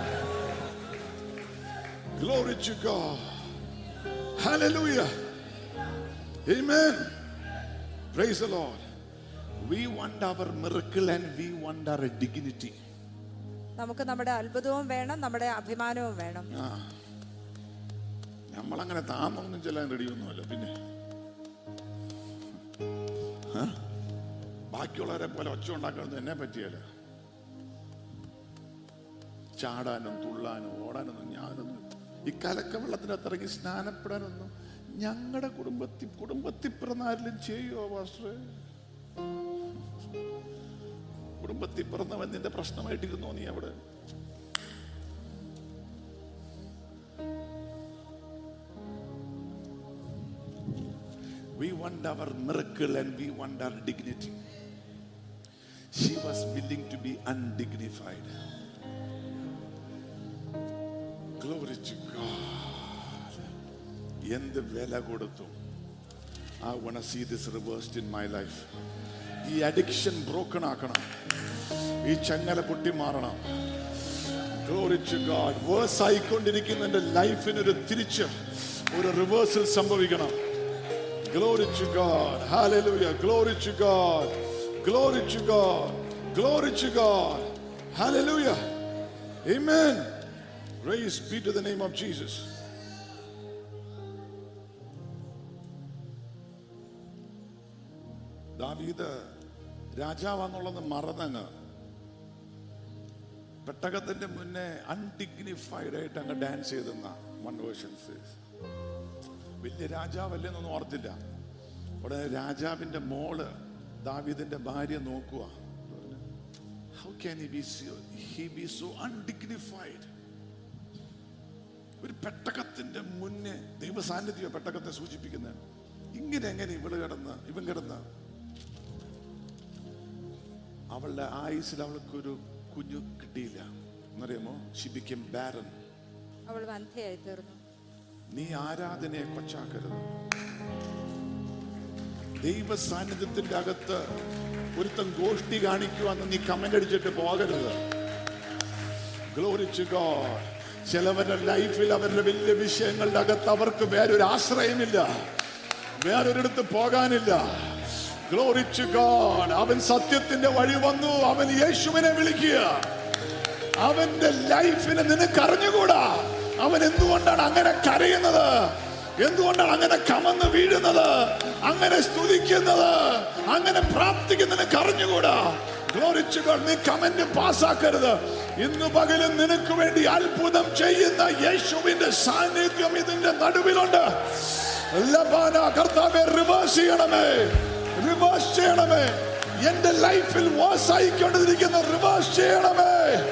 Glory to God. Hallelujah. Amen. Praise the Lord. We want our miracle and we want our dignity. നമുക്ക് നമ്മുടെ അത്ഭുതവും വേണം നമ്മുടെ അഭിമാനവും വേണം ആ നമ്മളങ്ങനെ താമൊന്നും ചെല്ലാൻ റെഡിയൊന്നുമല്ല പിന്നെ ആ? ബാക്കിയുള്ളവരെ പോലെ ഒച്ച ഉണ്ടാക്കുന്നത് എന്നെ പറ്റിയല്ല ചാടാനും തുള്ളാനും ഓടാനൊന്നും ഞാനൊന്നും ഈ കലക്ക വെള്ളത്തിനകത്ത് ഇറങ്ങി സ്നാനപ്പെടാനൊന്നും ഞങ്ങളുടെ കുടുംബത്തിൽ കുടുംബത്തിൽ പിറന്നാരിലും ചെയ്യുമോ മാസ്റ്ററെ കുടുംബത്തിൽ പിറന്നവൻ നിന്റെ പ്രശ്നമായിട്ടിരുന്നോ നീ അവിടെ We want our miracle and we want our dignity. She was willing to be undignified. Glory to God. എന്ത് വില കൊടുത്തു I wanna see this reversed in my life ഈ അഡിക്ഷൻ ബ്രോക്കൺ ആക്കണം ഈ ചങ്ങല പൊട്ടി മാറണം ഗ്ലോറി ടു ഗാഡ് വേഴ്സ് ആയിക്കൊണ്ടിരിക്കുന്ന എൻ്റെ ലൈഫിന് ഒരു തിരിച്ച് ഒരു റിവേഴ്സൽ സംഭവിക്കണം Glory to God. Hallelujah. Glory to God. Glory to God. Glory to God. Hallelujah. Amen. Praise be to the name of Jesus. ദാവീദ് രാജാവാന്നുള്ളത് മറന്നങ്ങ് പെട്ടകത്തിന്റെ മുന്നേ അൺഡിഗ്നിഫൈഡ് ആയിട്ട് അങ്ങ് ഡാൻസ് ചെയ്തെന്ന വൺ വേർഷൻസ് വലിയ രാജാവല്ലെന്നൊന്നും ഓർത്തില്ല ഉടനെ രാജാവിന്റെ മോള് ദാവീദിന്റെ ഭാര്യ നോക്കുക how can he be he be so undignified ഒരു പെട്ടകത്തിന്റെ മുന്നേ ദൈവ സാന്നിധ്യം പെട്ടകത്തെ സൂചിപ്പിക്കുന്നത് ഇങ്ങനെ എങ്ങനെ ഇവള് കിടന്ന് ഇവൻ കിടന്ന് അവളുടെ ആയുസിൽ അവൾക്കൊരു കുഞ്ഞു കിട്ടിയില്ല എന്നറിയാമോ ഷിബിക്കും ബാരൻ അവൾ വന്ധ്യയായി തീർന്നു നീ ആരാധനയെ കൊച്ചാക്കരുത് ദൈവ സാന്നിധ്യത്തിന്റെ അകത്ത് ഒരുത്തൻ ഗോഷ്ടി കാണിക്കുവാന്ന് നീ കമന്റ് അടിച്ചിട്ട് പോകരുത് ഗ്ലോറിച്ച് ഗോഡ് ചിലവരുടെ ലൈഫിൽ അവരുടെ വലിയ വിഷയങ്ങളുടെ അകത്ത് അവർക്ക് വേറൊരു ആശ്രയമില്ല വേറൊരിടത്ത് പോകാനില്ല ഗ്ലോറിച്ച് ഗോഡ് അവൻ സത്യത്തിന്റെ വഴി വന്നു അവൻ യേശുവിനെ വിളിക്കുക അവന്റെ ലൈഫിനെ നിനക്ക് അറിഞ്ഞുകൂടാ അവൻ എന്തുകൊണ്ടാണ് അങ്ങനെ കരയുന്നത് എന്തുകൊണ്ടാണ് അങ്ങനെ കമന്ന് വീഴുന്നത് അങ്ങനെ സ്തുതിക്കുന്നത് അങ്ങനെ പ്രാർത്ഥിക്കുന്നത് നിനക്ക് അറിഞ്ഞുകൂടാ ഗ്ലോറിച്ച് ഗോഡ് നീ കമന്റ് പാസ്സാക്കരുത് ഇന്ന് പകലും നിനക്ക് വേണ്ടി അത്ഭുതം ചെയ്യുന്ന യേശുവിന്റെ സാന്നിധ്യം ഇതിന്റെ നടുവിലുണ്ട് ലബാന കർത്താവെ റിവേഴ്സ് ചെയ്യണമേ റിവേഴ്സ് ചെയ്യണമേ എന്റെ ലൈഫിൽ വാസ് ആയിക്കൊണ്ടിരിക്കുന്ന റിവേഴ്സ് ചെയ്യണമേ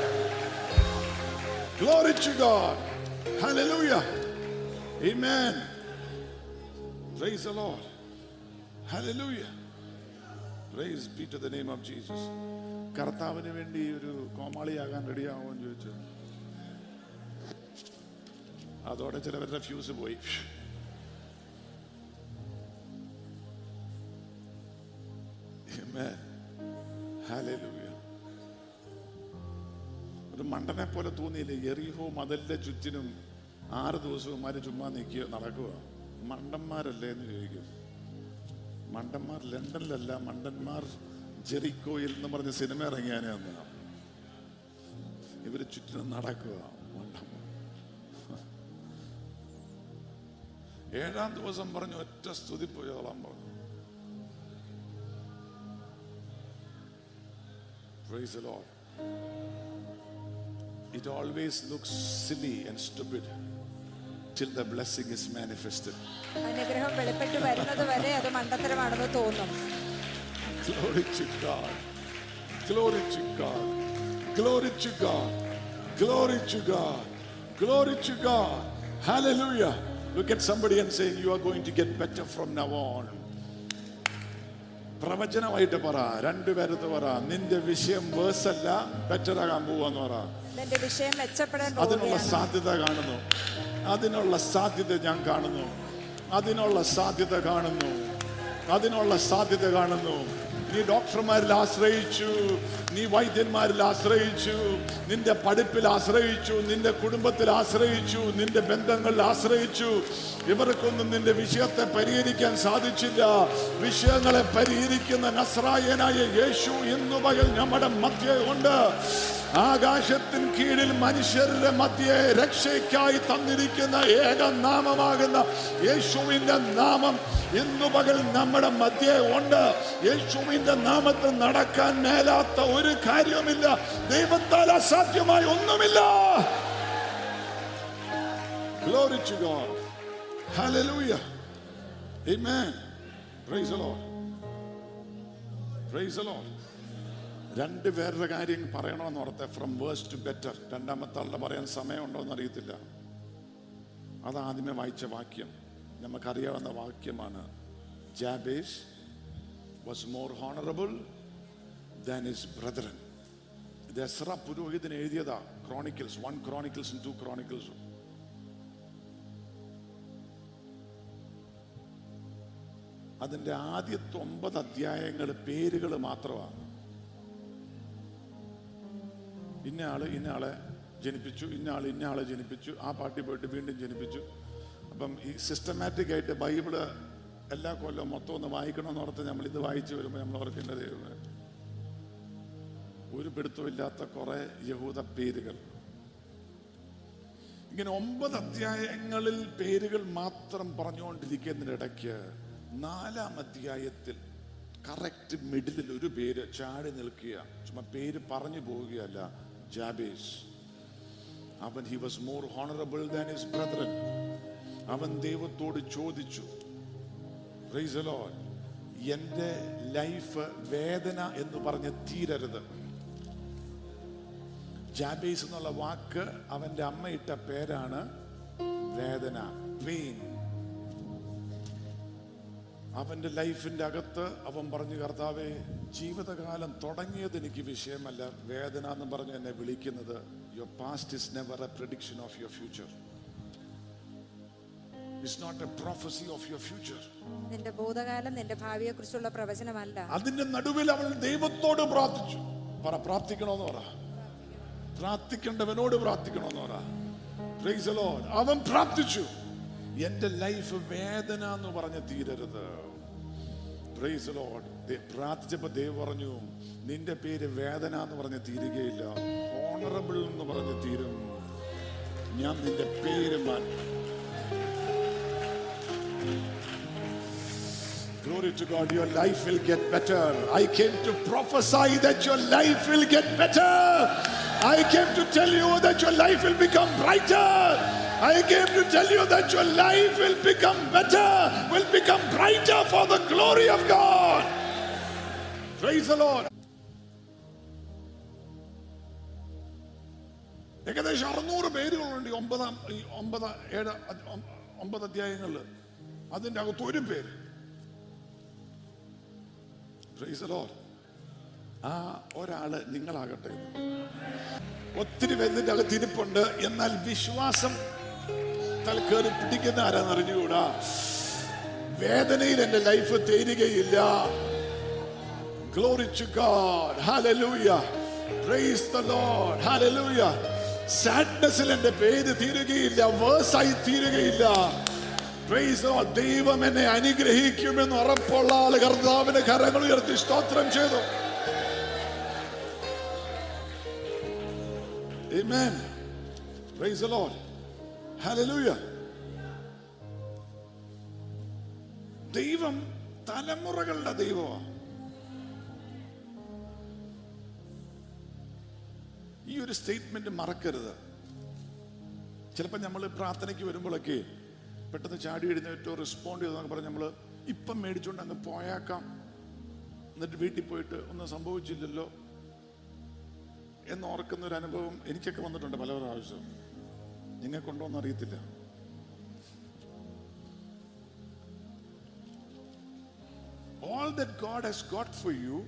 Glory to God. Hallelujah. Amen. Praise the Lord. Hallelujah. Praise be to the name of Jesus. കർത്താവിന് വേണ്ടി ഒരു കോമാളിയാകാൻ റെഡിയാവുമോ എന്ന് ചോദിച്ചു അതോടെ ചിലവരുടെ ഫ്യൂസ് പോയി Amen. Hallelujah. ഒരു മണ്ടനെ പോലെ തോന്നിയില്ലേ എറിഹോ മതലിന്റെ ചുറ്റിനും ആറ് ദിവസവുമാര് ചുമ്മാ നിൽക്കുക നടക്കുക മണ്ടന്മാരല്ലേ എന്ന് ചോദിക്കും മണ്ടന്മാർ ലണ്ടനിലല്ല മണ്ടന്മാർ ജെറിക്കോയിൽ എന്ന് പറഞ്ഞ സിനിമ ഇറങ്ങിയാനേ അന്ന് ഇവര് ചുറ്റിനും നടക്കുക മണ്ടന്മാർ ഏഴാം ദിവസം പറഞ്ഞു ഒറ്റ സ്തുതി പോയോളാൻ പറഞ്ഞു Praise the Lord. It always looks silly and stupid till the blessing is manifested. അനുഗ്രഹം വെളിപ്പെട്ട് വരുന്നത് വരെ അത് മണ്ടത്തരമാണെന്ന് തോന്നും Glory to God. Glory to God. Glory to God. Glory to God. Glory to God. Hallelujah. Look at somebody and say, You are going to get better from now on. പ്രവചനമായിട്ട് പറ രണ്ടുപേരത്ത് പറ നിന്റെ വിഷയം വേഴ്സ് അല്ല ബെറ്റർ ആകാൻ പോവാന്ന് പറ എന്റെ വിഷയം മെച്ചപ്പെടാൻ അതിനുള്ള പോവുകയാണ് സാധ്യത കാണുന്നു അതിനുള്ള സാധ്യത ഞാൻ കാണുന്നു അതിനുള്ള സാധ്യത കാണുന്നു അതിനുള്ള സാധ്യത കാണുന്നു നീ ഡോക്ടർമാരിൽ ആശ്രയിച്ചു നീ വൈദ്യന്മാരിൽ ആശ്രയിച്ചു നിന്റെ പഠിപ്പിൽ ആശ്രയിച്ചു നിന്റെ കുടുംബത്തിൽ ആശ്രയിച്ചു നിന്റെ ബന്ധങ്ങളിൽ ആശ്രയിച്ചു ഇവർക്കൊന്നും നിന്റെ വിഷയത്തെ പരിഹരിക്കാൻ സാധിച്ചില്ല വിഷയങ്ങളെ പരിഹരിക്കുന്ന നസ്രായനായ യേശു ഇന്നു പകൽ നമ്മുടെ മധ്യ ഉണ്ട് ആകാശത്തിൻ കീഴിൽ മനുഷ്യരുടെ മധ്യേ രക്ഷയ്ക്കായി തന്നിരിക്കുന്ന ഏക നാമമാകുന്ന യേശുവിന്റെ നാമം ഇന്നു പകൽ നമ്മുടെ മധ്യേ ഉണ്ട് യേശുവിന്റെ നാമത്തിൽ നടക്കാൻ മേലാത്ത ഒരു കാര്യവുമില്ല ദൈവത്താൽ അസാധ്യമായി ഒന്നുമില്ല Glory to God. Hallelujah. Amen. Praise the Lord. Praise the Lord. രണ്ട് പേരുടെ കാര്യം പറയണമെന്ന് ഓർത്തെ ഫ്രം വേഴ്സ് ടു ബെറ്റർ രണ്ടാമത്തെ ആളുടെ പറയാൻ സമയമുണ്ടോ എന്ന് അറിയത്തില്ല അതാദ്യമേ വായിച്ച വാക്യം നമുക്കറിയാവുന്ന വാക്യമാണ് Jabez was more honourable than his brethren ഇത് എസ്ര പുരോഹിതൻ എഴുതിയതാ ക്രോണിക്കിൾസ് വൺ ക്രോണിക്കിൾസും ടു ക്രോണിക്കിൾസും അതിന്റെ ആദ്യത്തെ ഒമ്പത് അധ്യായങ്ങൾ പേരുകൾ മാത്രമാണ് ഇന്നയാള് ഇന്നയാളെ ജനിപ്പിച്ചു ഇന്നയാൾ ഇന്നയാളെ ജനിപ്പിച്ചു ആ പാർട്ടി പോയിട്ട് വീണ്ടും ജനിപ്പിച്ചു അപ്പം ഈ സിസ്റ്റമാറ്റിക് ആയിട്ട് ബൈബിള് എല്ലാ കൊല്ലവും മൊത്തം ഒന്ന് വായിക്കണമെന്ന് ഓർത്ത് നമ്മൾ ഇത് വായിച്ചു വരുമ്പോൾ നമ്മൾ ഓർക്കേണ്ടത് ഒരു പിടുത്തമില്ലാത്ത കുറെ യഹൂദ പേരുകൾ ഇങ്ങനെ ഒമ്പത് അധ്യായങ്ങളിൽ പേരുകൾ മാത്രം പറഞ്ഞുകൊണ്ടിരിക്കുന്നതിനിടയ്ക്ക് നാലാം അധ്യായത്തിൽ കറക്റ്റ് മിഡിലിൽ ഒരു പേര് ചാടി നിൽക്കുക ചുമ്മാ പേര് പറഞ്ഞു പോവുകയല്ല ജാബേസ് അവൻ he was more honourable than his brethren അവൻ ദൈവത്തോട് ചോദിച്ചു Praise the Lord. എന്റെ ലൈഫ് വേദന എന്ന് പറഞ്ഞ് തീരരുത് ജാബേസ് എന്നുള്ള വാക്ക് അവന്റെ അമ്മ ഇട്ട പേരാണ് വേദന പെയിൻ അവന്റെ ലൈഫിന്റെ അകത്ത് അവൻ പറഞ്ഞു കർത്താവെ ജീവിതകാലം തുടങ്ങിയത് എനിക്ക് വിഷയമല്ല വേദന എന്ന് പറഞ്ഞ് എന്നെ വിളിക്കുന്നത് your past is never a prediction of your future it's not a prophecy of your future നിന്റെ ഭൂതകാലം നിന്റെ ഭാവിയെ കുറിച്ചുള്ള പ്രവചനമല്ല അതിന്റെ നടുവിൽ അവൾ ദൈവത്തോട് പ്രാർത്ഥിച്ചു പറ പ്രാർത്ഥിക്കണമെന്ന് പറ പ്രാർത്ഥിക്കേണ്ടവനോട് പ്രാർത്ഥിക്കണമെന്ന് പറ Praise the Lord. അവൻ പ്രാർത്ഥിച്ചു എന്റെ ലൈഫ് വേദന എന്ന് പറഞ്ഞ് തീരരുത് Praise the Lord. ദേ- പ്രാർത്ഥിച്ചപ്പോ ദൈവം പറഞ്ഞു നിന്റെ പേര് വേദന എന്ന് പറഞ്ഞ് തീരുകയില്ല ഹോണറബിൾ എന്ന് പറഞ്ഞ് തീരും ഞാൻ നിന്റെ പേര് മാറ്റി Glory to God, your life will get better. I came to prophesy that your life will get better. I came to tell you that your life will become brighter. I came to tell you that your life will become better, will become brighter for the glory of God. Praise the Lord. ഏകദേശം അറുന്നൂറ് പേരുകളുണ്ട് ഈ ഒമ്പതാം ഈ ഒമ്പത് ഏഴ് അധ്- ഒമ്പ- ഒമ്പത് അധ്യായങ്ങളിൽ അതിൻ്റെ അകത്ത് ഒരു പേര് Praise the Lord. ആ ഒരാള് നിങ്ങളാകട്ടെ ഒത്തിരി പേരിന്റെ അകത്ത് ഇരിപ്പുണ്ട് എന്നാൽ വിശ്വാസം തൽക്കേറി പിടിക്കുന്ന ആരാന്ന് അറിഞ്ഞുകൂടാ വേദനയിൽ എന്റെ ലൈഫ് തീരുകയില്ല Glory to God. Hallelujah. Praise the Lord. Hallelujah. സാഡ്നെസ്സിൽ എന്റെ പേര് തീരുകയില്ല വേഴ്സായി തീരുകയില്ല Praise the Lord. ദൈവം എന്നെ അനുഗ്രഹിക്കുമെന്ന് ഉറപ്പുള്ള ആള് കർത്താവിന്റെ കരങ്ങൾ ഉയർത്തി സ്തോത്രം ചെയ്തു Amen. Praise the Lord. Hallelujah. ദൈവം തലമുറകളുടെ ദൈവമാണ് ഈ ഒരു സ്റ്റേറ്റ്മെന്റ് മറക്കരുത് ചിലപ്പോൾ നമ്മൾ പ്രാർത്ഥനയ്ക്ക് വരുമ്പോഴൊക്കെ പെട്ടെന്ന് ചാടി എഴുന്നേറ്റോ റെസ്പോണ്ട് ചെയ്തോ പറഞ്ഞ് നമ്മൾ ഇപ്പം മേടിച്ചുകൊണ്ട് അങ്ങ് പോയാക്കാം എന്നിട്ട് വീട്ടിൽ പോയിട്ട് ഒന്നും സംഭവിച്ചില്ലല്ലോ എന്നോർക്കുന്ന ഒരു അനുഭവം എനിക്കൊക്കെ വന്നിട്ടുണ്ട് പല പ്രാവശ്യം നിങ്ങൾക്കുണ്ടോ എന്ന് അറിയത്തില്ല all that God has got for you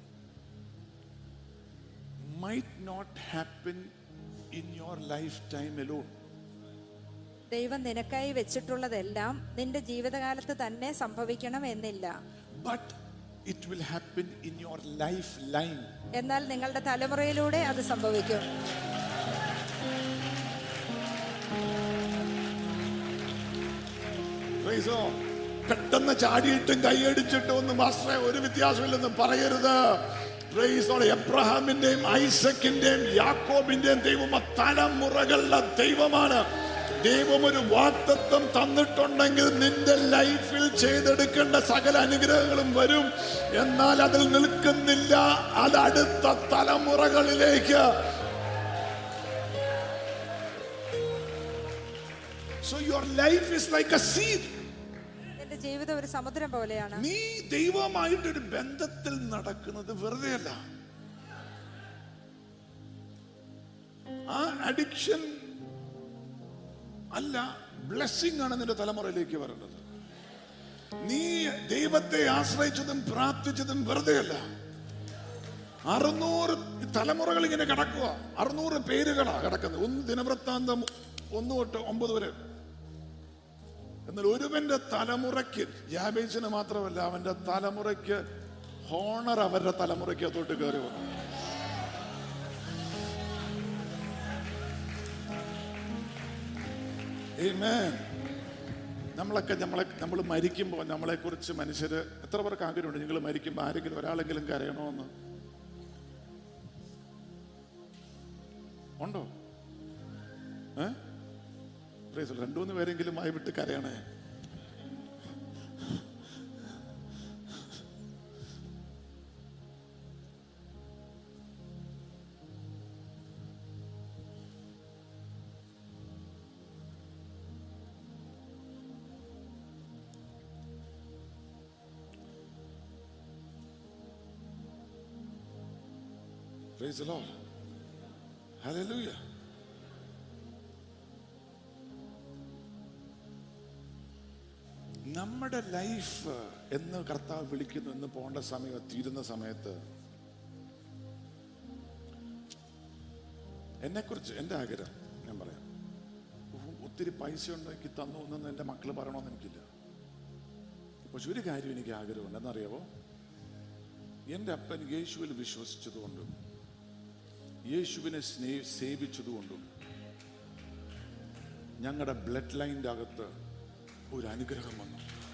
might not happen in your lifetime alone. ദൈവം നിനക്കായി വെച്ചിട്ടുള്ളതെല്ലാം നിന്റെ ജീവിതകാലത്ത് തന്നെ സംഭവിക്കണം എന്നില്ല But it will happen in your lifeline. എന്നാൽ നിങ്ങളുടെ തലമുറയിലൂടെ അത് സംഭവിക്കും Praise the Lord. പെട്ടെന്ന് ചാടിയിട്ടും കൈയടിച്ചിട്ടും ഒന്നും മാസ്റ്ററെ ഒരു വ്യത്യാസമില്ലെന്ന് പറയരുത് Praise the Lord. എബ്രഹാമിന്റെയും ഐസക്കിന്റെയും യാക്കോബിന്റെയും ദൈവം ആ തലമുറകളുടെ ദൈവമാണ് ദൈവം ഒരു വാക്തത്വം തന്നിട്ടുണ്ടെങ്കിൽ നിന്റെ ലൈഫിൽ ചെയ്തെടുക്കേണ്ട സകല അനുഗ്രഹങ്ങളും വരും എന്നാൽ അതിൽ നിൽക്കുന്നില്ല അത് അടുത്ത തലമുറകളിലേക്ക് So your life is like a seed. നിന്റെ ജീവിതം ഒരു സമുദ്രം പോലെയാണ് നീ ദൈവമായിട്ടൊരു ബന്ധത്തിൽ നടക്കുന്നത് വെറുതെയല്ല ആ അഡിക്ഷൻ അല്ല ബ്ലെസ്സിങ് ആണ് നിന്റെ തലമുറയിലേക്ക് വരേണ്ടത് നീ ദൈവത്തെ ആശ്രയിച്ചതും പ്രാർത്ഥിച്ചതും വെറുതെയല്ല അറുന്നൂറ് തലമുറകൾ ഇങ്ങനെ കിടക്കുക അറുന്നൂറ് പേരുകളാ കിടക്കുന്നത് ഒന്ന് ദിനവൃത്താന്തം ഒന്ന് തൊട്ട് ഒമ്പത് വരെ എന്നാൽ ഒരുവന്റെ തലമുറയ്ക്ക് യാബേസിന് മാത്രമല്ല അവന്റെ തലമുറയ്ക്ക് ഹോണർ അവരുടെ തലമുറയ്ക്ക് അത്തോട്ട് കയറി വന്നു Amen. നമ്മളൊക്കെ നമ്മളെ നമ്മൾ മരിക്കുമ്പോൾ നമ്മളെ കുറിച്ച് മനുഷ്യര് എത്ര പേർക്ക് ആഗ്രഹമുണ്ട് നിങ്ങൾ മരിക്കുമ്പോൾ ആരെങ്കിലും ഒരാളെങ്കിലും കരയണമെന്ന് ഉണ്ടോ ഏ Praise the Lord. രണ്ടു മൂന്ന് പേരെങ്കിലും വായി വിട്ട് കരയണേ Praise the Lord. Hallelujah. നമ്മുടെ ലൈഫ് എന്ന് കർത്താവ് വിളിക്കുന്നു എന്ന് പോകേണ്ട സമയം തീരുന്ന സമയത്ത് എന്നെക്കുറിച്ച് എൻ്റെ ആഗ്രഹം ഞാൻ പറയാം ഉഹ്, ഒത്തിരി പൈസ ഉണ്ടെങ്കിൽ തന്നു എന്നൊന്നും എൻ്റെ മക്കൾ പറയണമെന്ന് എനിക്കില്ല പക്ഷെ ഒരു കാര്യം എനിക്ക് ആഗ്രഹമുണ്ട് എന്നറിയാവോ എൻ്റെ അപ്പൻ യേശുവിൽ വിശ്വസിച്ചതുകൊണ്ടും യേശുവിനെ സ്നേ സേവിച്ചതുകൊണ്ടും ഞങ്ങളുടെ ബ്ലഡ് ലൈൻ്റെ അകത്ത് ഒരു അനുഗ്രഹം വന്നു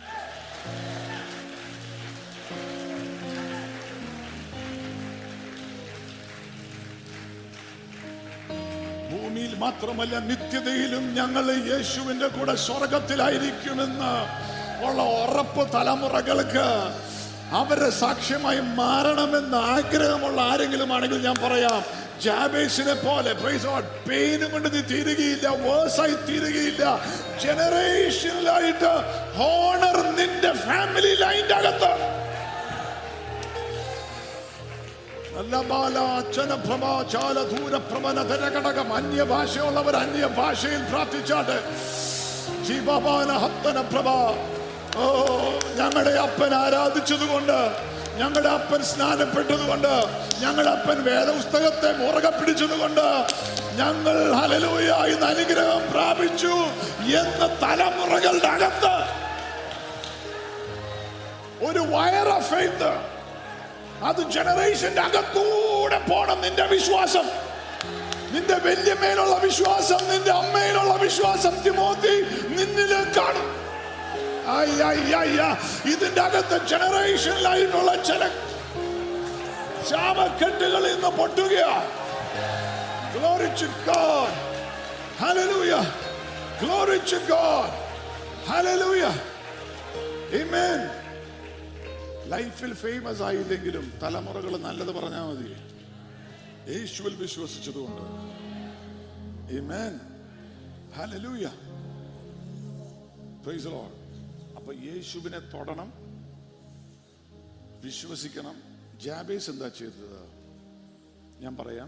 ഭൂമിയിൽ മാത്രമല്ല നിത്യതയിലും ഞങ്ങൾ യേശുവിന്റെ കൂടെ സ്വർഗത്തിലായിരിക്കുമെന്ന് ഉള്ള ഉറപ്പ് തലമുറകൾക്ക് അവരെ സാക്ഷ്യമായി മാറണമെന്ന് ആഗ്രഹമുള്ള ആരെങ്കിലും ആണെങ്കിൽ ഞാൻ പറയാം ജാബേസിനെ പോലെ പെയിനും കൊണ്ട് നീ തീരുകയില്ല വേഴ്സായി തീരുകയില്ല ജനറേഷനിലായിട്ട് ഹോണർ നിന്റെ ഫാമിലി ലൈൻ്റെ അകത്ത് ഘടകം അന്യഭാഷയുള്ളവർ അന്യഭാഷയിൽ പ്രാർത്ഥിച്ചാട്ട് ജീവപാന ഹത്തന പ്രഭ ഓ ഞങ്ങളുടെ അപ്പൻ ആരാധിച്ചതുകൊണ്ട് ഞങ്ങളുടെ അപ്പൻ സ്നാനപ്പെട്ടതുകൊണ്ട് ഞങ്ങളുടെ അപ്പൻ വേദപുസ്തകത്തെ മുറകെ പിടിച്ചതുകൊണ്ട് ഞങ്ങൾ ഹലലൂയ ഇന്ന് അനുഗ്രഹം പ്രാപിച്ചു എന്ന തലമുറകളുടെ അകത്ത് ഒരു വയർ ഓഫ് ഫെയ്ത്ത് അത് ജനറേഷന്റെ അകത്തൂടെ പോണം നിന്റെ വിശ്വാസം നിന്റെ വല്യമ്മയിലുള്ള വിശ്വാസം നിന്റെ അമ്മയിലുള്ള വിശ്വാസം തിമോത്തി നിന്നിലും കാണും ആയ് ആയ് ആയ് ആ. ഇതിന്റെ അകത്ത് ജനറേഷനിലായിട്ടുള്ള ചില ശാപക്കെട്ടുകൾ ഇന്ന് പൊട്ടുകയാ Glory to God. Hallelujah. Glory to God. Hallelujah. Amen. ലൈഫിൽ ഫേമസ് ആയില്ലെങ്കിലും തലമുറകൾ നല്ലത് പറഞ്ഞാൽ മതി യേശുവിൽ വിശ്വസിച്ചതുകൊണ്ട് Amen. Hallelujah. Praise the Lord. അപ്പൊ യേശുവിനെ തൊടണം വിശ്വസിക്കണം ജാബേസ് എന്താ ചെയ്തത് ഞാൻ പറയാം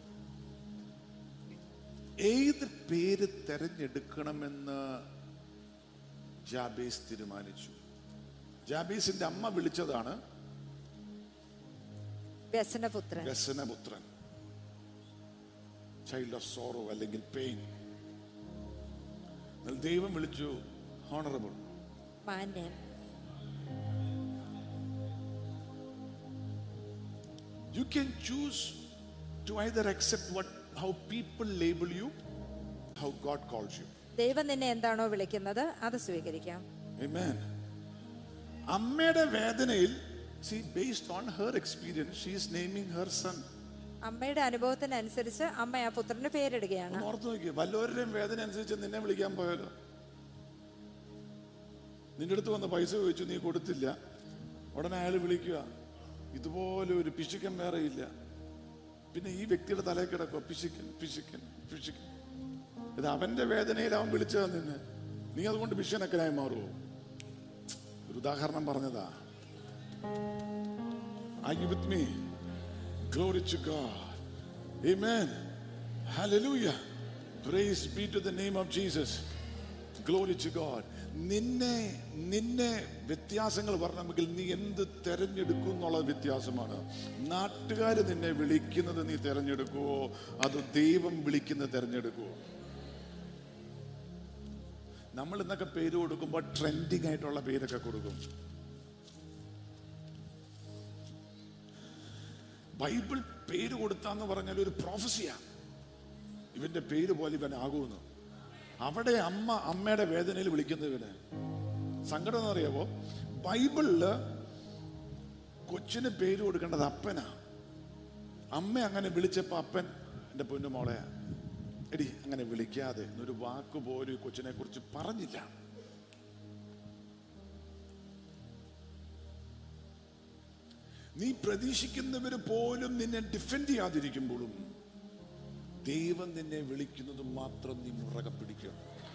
ഏത് പേര് തെരഞ്ഞെടുക്കണമെന്ന് ജാബേസ് തീരുമാനിച്ചു ജാബേസിന്റെ അമ്മ വിളിച്ചതാണ് വ്യസനപുത്രൻ വ്യസനപുത്രൻ ചൈൽഡ് ഓഫ് സോറോ അല്ലെങ്കിൽ പെയിൻ ദൈവം വിളിച്ചു ഹോണറബിൾ മാന്യൻ You can choose to either accept what how people label you, how God calls you. ദൈവം നിന്നെ എന്താണോ വിളിക്കുന്നത് അത് സ്വീകരിക്കാം Amen. അമ്മയുടെ വേദനയിൽ she based on her experience she is naming her son അമ്മയുടെ അനുഭവത്തിനനുസരിച്ച് അമ്മ ആ പുത്രന് പേരിടുകയാണ് ഒന്ന് ഓർത്ത് നോക്കിയേ വല്ലവരുടെയും വേദന അനുസരിച്ച് നിന്നെ വിളിക്കാൻ പോയാലോ നിന്റെ അടുത്ത് വന്ന് പൈസ ചോദിച്ചു നീ കൊടുത്തില്ല ഉടനെ അയാൾ വിളിക്കുക ഇതുപോലെ ഒരു പിശുക്കൻ വേറെ ഇല്ല പിന്നെ ഈ വ്യക്തിയുടെ തലയിൽ കിടക്കുക പിശുക്കൻ പിശുക്കൻ പിശുക്കൻ ഇത് അവന്റെ വേദനയിൽ അവൻ വിളിച്ചതാ നിന്നെ നീ അതുകൊണ്ട് പിശുക്കനക്കനായി മാറുമോ ഒരു ഉദാഹരണം പറഞ്ഞതാ Are you with me? Glory to God. Amen. Hallelujah. Praise be to the name of Jesus. Glory to God. നിന്നെ നിന്നെ വ്യത്യാസങ്ങൾ പറഞ്ഞെങ്കിൽ നീ എന്ത് തെരഞ്ഞെടുക്കും എന്നുള്ള വ്യത്യാസമാണ് നാട്ടുകാർ നിന്നെ വിളിക്കുന്നത് നീ തെരഞ്ഞെടുക്കുവോ അത് ദൈവം വിളിക്കുന്നത് തെരഞ്ഞെടുക്കുവോ നമ്മൾ ഇന്നൊക്കെ പേര് കൊടുക്കുമ്പോൾ ട്രെൻഡിങ് ആയിട്ടുള്ള പേരൊക്കെ കൊടുക്കും ബൈബിൾ പേര് കൊടുത്താന്ന് പറഞ്ഞാൽ ഒരു പ്രോഫസിയാ ഇവന്റെ പേര് പോലെ ഇവൻ ആകുമെന്ന് അവിടെ അമ്മ അമ്മയുടെ വേദനയിൽ വിളിക്കുന്നവന് സങ്കടം എന്ന് അറിയാമോ ബൈബിളില് കൊച്ചിന് പേര് കൊടുക്കേണ്ടത് അപ്പനാ അമ്മ അങ്ങനെ വിളിച്ചപ്പോ അപ്പൻ എന്റെ പൊന്നു മോളെ എടി അങ്ങനെ വിളിക്കാതെ എന്നൊരു വാക്ക് പോലും ഈ കൊച്ചിനെ കുറിച്ച് പറഞ്ഞില്ല നീ പ്രതീക്ഷിക്കുന്നവര് പോലും നിന്നെ ഡിഫെൻഡ് ചെയ്യാതിരിക്കുമ്പോഴും ദൈവം നിന്നെ വിളിക്കുന്നത് മാത്രം നീ മുറകെ പിടിക്കുക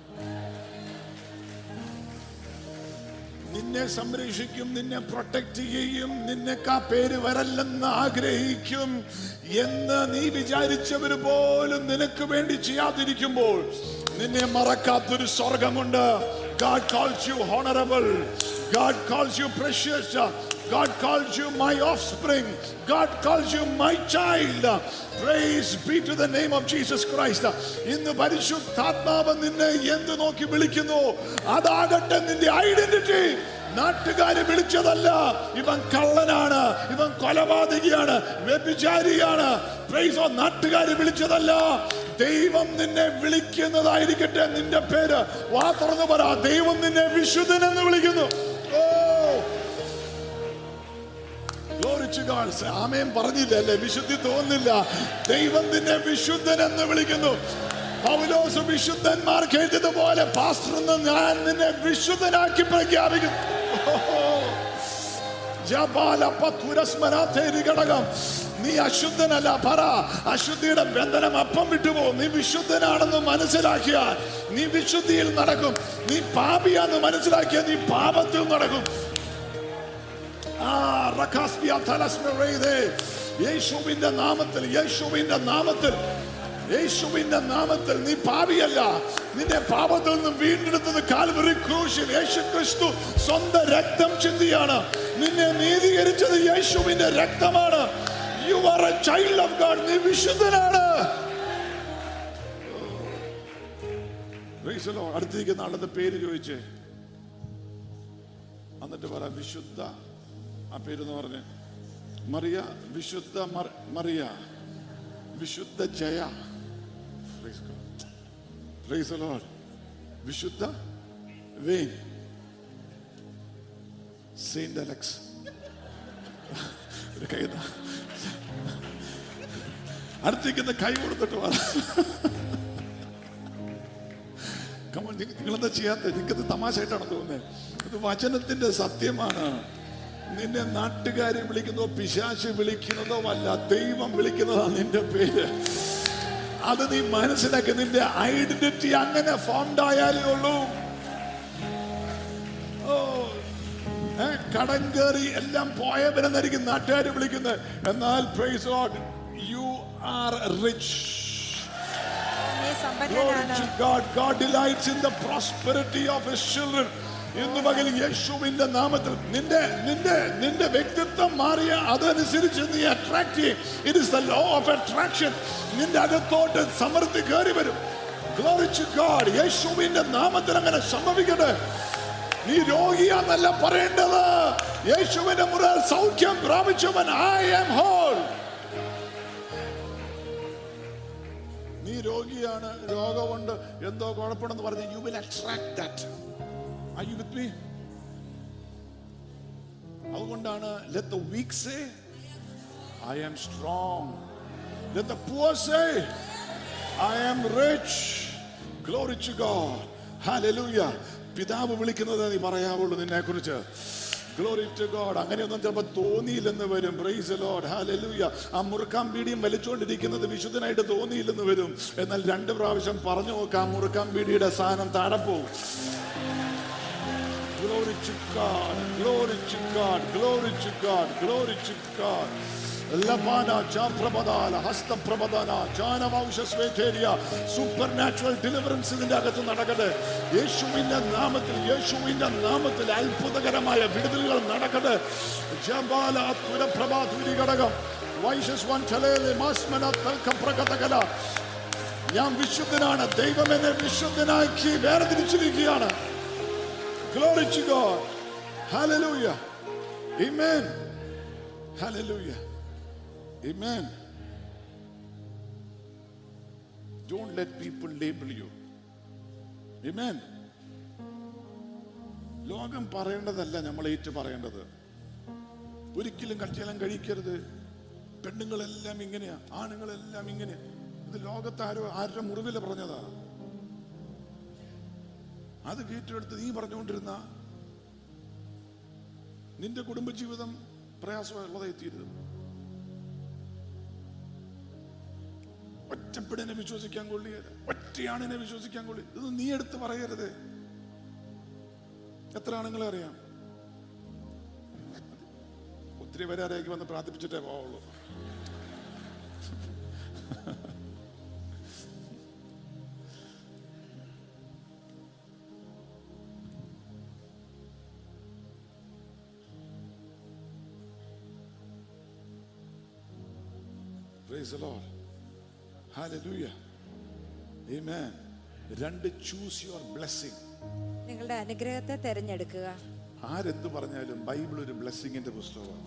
നിന്നെ സംരക്ഷിക്കും നിന്നെ പ്രൊട്ടക്ട് ചെയ്യും നിനക്ക് ആ പേര് വരല്ലെന്ന് ആഗ്രഹിക്കും എന്ന് നീ വിചാരിച്ചവര് പോലും നിനക്ക് വേണ്ടി ചെയ്യാതിരിക്കുമ്പോൾ നിന്നെ മറക്കാത്തൊരു സ്വർഗമുണ്ട് God calls you honorable. God calls you precious. God calls you my offspring. God calls you my child. Praise be to the name of Jesus Christ. ഇന്ന് പരിശുദ്ധാത്മാവ് നിന്നെ എന്ത് നോക്കി വിളിക്കുന്നു അതാകട്ടെ നിന്റെ ഐഡന്റിറ്റി നാട്ടുകാര് വിളിച്ചതല്ല ഇവൻ കള്ളനാണ് ഇവൻ കൊലപാതകിയാണ് വ്യഭിചാരിയാണ് പ്രൈസോ നാട്ടുകാര് വിളിച്ചതല്ല ദൈവം നിന്നെ വിളിക്കുന്നതായിരിക്കട്ടെ നിന്റെ പേര് വാ തുറന്നു പറ ദൈവം നിന്നെ വിശുദ്ധൻ എന്ന് വിളിക്കുന്നു ഓ Glory to God. ആമേൻ പറഞ്ഞില്ല അല്ലേ വിശുദ്ധി തോന്നില്ല ദൈവം നിന്നെ വിശുദ്ധൻ എന്ന് വിളിക്കുന്നു പൗലോസ് വിശുദ്ധന്മാർക്ക് എഴുതിയതുപോലെ പാസ്റ്റർ എന്ന് ഞാൻ നിന്നെ വിശുദ്ധനാക്കി പ്രഖ്യാപിക്കുന്നു ജപാലപ്പത്തുരസ്മരാത്തേരി ഘടകം നീ അശുദ്ധനല്ല പറ അശുദ്ധിയുടെ ബന്ധനം അപ്പം വിട്ടുപോകും നീ വിശുദ്ധനാണെന്ന് മനസ്സിലാക്കിയാൽ നീ വിശുദ്ധിയിൽ നടക്കും നീ പാപിയാന്ന് മനസ്സിലാക്കിയാൽ നീ പാപത്തിൽ നടക്കും ആ, റക്കാസ്പിയ തലസ്മറയിതേ. യേശുവിന്റെ നാമത്തിൽ യേശുവിന്റെ നാമത്തിൽ യേശുവിന്റെ നാമത്തിൽ നീ പാപിയല്ല നിന്നെ പാപത്തിൽ നിന്നും വീണ്ടെടുത്തത് കാൽവറി ക്രൂശിൽ യേശു ക്രിസ്തു സ്വന്തം രക്തം ചിന്തിയാണ് നിന്നെ നീതീകരിച്ചത് യേശുവിന്റെ രക്തമാണ് you are a child of God നീ വിശുദ്ധനാണ് Praise the Lord. അടുത്തിരിക്കുന്ന ആളുടെ പേര് ചോദിച്ചേ എന്നിട്ട് പറ വിശുദ്ധ ആ പേരെന്ന് പറഞ്ഞ് മറിയ വിശുദ്ധ മർ- മറിയ വിശുദ്ധ Jaya Praise God. Praise the Lord. വിശുദ്ധ വെയിൻ സെയിന്റ് അലക്സ് ഒരു കൈ താ. അടുത്തേക്കുന്ന കൈ കൊടുത്തിട്ട് പറ കമോൺ നിങ്ങളെന്താ ചെയ്യാത്ത നിങ്ങൾക്കത് തമാശയായിട്ടാണ് തോന്നുന്നത് ഇത് വചനത്തിന്റെ സത്യമാണ് നിന്നെ നാട്ടുകാരെ വിളിക്കുന്നതോ പിശാശ് വിളിക്കുന്നതോ അല്ല ദൈവം വിളിക്കുന്നതാണ് നിന്റെ പേര് അത് നീ മനസ്സിലാക്കി നിന്റെ ഐഡന്റിറ്റി അങ്ങനെ ഫോംഡ് ആയാലേ ഉള്ളൂ ഓ ഏ, കടം കയറി എല്ലാം പോയവരെന്നായിരിക്കും നാട്ടുകാർ വിളിക്കുന്നത് എന്നാൽ praise God you are rich നീ Glory സമ്പന്നനാണ് to God. God delights in the prosperity of his children. ഇന്ന് പകൽ യേശുവിന്റെ നാമത്തിൽ നിന്റെ നിന്റെ നിന്റെ വ്യക്തിത്വം മാറിയ അതനുസരിച്ച് നീ അട്രാക്ട് ചെയ്യും it is the law of attraction നിന്റെ അകത്തോട്ട് സമൃദ്ധി കയറി വരും Glory to God. യേശുവിന്റെ നാമത്തിൽ അങ്ങനെ സംഭവിക്കട്ടെ നീ രോഗിയാന്നല്ല പറയേണ്ടത് യേശുവിന്റെ മുറ സൗഖ്യം പ്രാപിച്ചവൻ ഐ ആം ഹോൾ നീ രോഗിയാണ് രോഗമുണ്ട് എന്തോ കുഴപ്പമുണ്ടെന്ന് പറഞ്ഞ് you will attract that are you with me അതുകൊണ്ടാണ് let the weak say I am strong let the poor say I am rich glory to God hallelujah പിതാവ് വിളിക്കുന്നത് നീ പറയാവുള്ളൂ നിന്നെ കുറിച്ച് ഗ്ലോറി ടു ഗോഡ് അങ്ങനെയൊന്നും ചിലപ്പോൾ തോന്നിയില്ലെന്ന് വരും പ്രൈസ് ലോഡ് ഹാലലൂയ ആ മുറുക്കാൻ പീടിയും വലിച്ചുകൊണ്ടിരിക്കുന്നത് വിശുദ്ധനായിട്ട് തോന്നിയില്ലെന്ന് വരും എന്നാൽ രണ്ട് പ്രാവശ്യം പറഞ്ഞു നോക്കാം മുറുക്കാൻ പീടിയുടെ സാധനം താഴെ പോകും Glory to God, glory to God, glory to God, glory to God. ലബാന ചാപ്രപദാല ഹസ്തപ്രപദാന ചാനവംശസ്വേറ്റേരിയ സൂപ്പർ നാച്ചുറൽ ഡെലിവറൻസ് ഇതിന്റെ അകത്ത് നടക്കട്ടെ യേശുവിന്റെ നാമത്തിൽ യേശുവിന്റെ നാമത്തിൽ അത്ഭുതകരമായ വിടുതലുകൾ നടക്കട്ടെ ജബാല തുരപ്രഭാതുരി ഘടകം വൈശസ് വൻ ചലേലെ മാസ്മന തൽക്കപ്രകതകല ഞാൻ വിശുദ്ധനാണ് ദൈവം എന്നെ വിശുദ്ധനാക്കി വേർതിരിച്ചിരിക്കുകയാണ് Glory to God. Hallelujah. Amen. Hallelujah. Amen. Don't let people label you. Amen. ലോകം പറയേണ്ടതല്ല നമ്മൾ ഏറ്റു പറയേണ്ടത് ഒരിക്കലും കല്യാണം കഴിക്കരുത് പെണ്ണുങ്ങളെല്ലാം ഇങ്ങനെയാ ആണുങ്ങളെല്ലാം ഇങ്ങനെയാ ഇത് ലോകത്താരോ ആരുടെ മുറിവില പറഞ്ഞതാ അത് കേട്ടെടുത്ത് നീ പറഞ്ഞുകൊണ്ടിരുന്ന നിന്റെ കുടുംബജീവിതം പ്രയാസമുള്ളതായി തീരുന്നു ഒറ്റപ്പെടിനെ വിശ്വസിക്കാൻ കൊള്ളിയത് ഒറ്റയാണിനെ വിശ്വസിക്കാൻ കൊള്ളി ഇത് നീ എടുത്ത് പറയരുത് എത്ര ആണുങ്ങളെ അറിയാം ഒത്തിരി പേരെ അറിയാക്കി വന്ന് പ്രാർത്ഥിപ്പിച്ചിട്ടേ പോവുള്ളൂ Praise the Lord. Hallelujah. Amen. രണ്ട് ചൂസ് യുവർ ബ്ലെസ്സിങ് നിങ്ങളുടെ അനുഗ്രഹത്തെ തെരഞ്ഞെടുക്കുക ആരെന്ത് പറഞ്ഞാലും ബൈബിൾ ഒരു ബ്ലെസ്സിങ്ങിന്റെ പുസ്തകമാണ്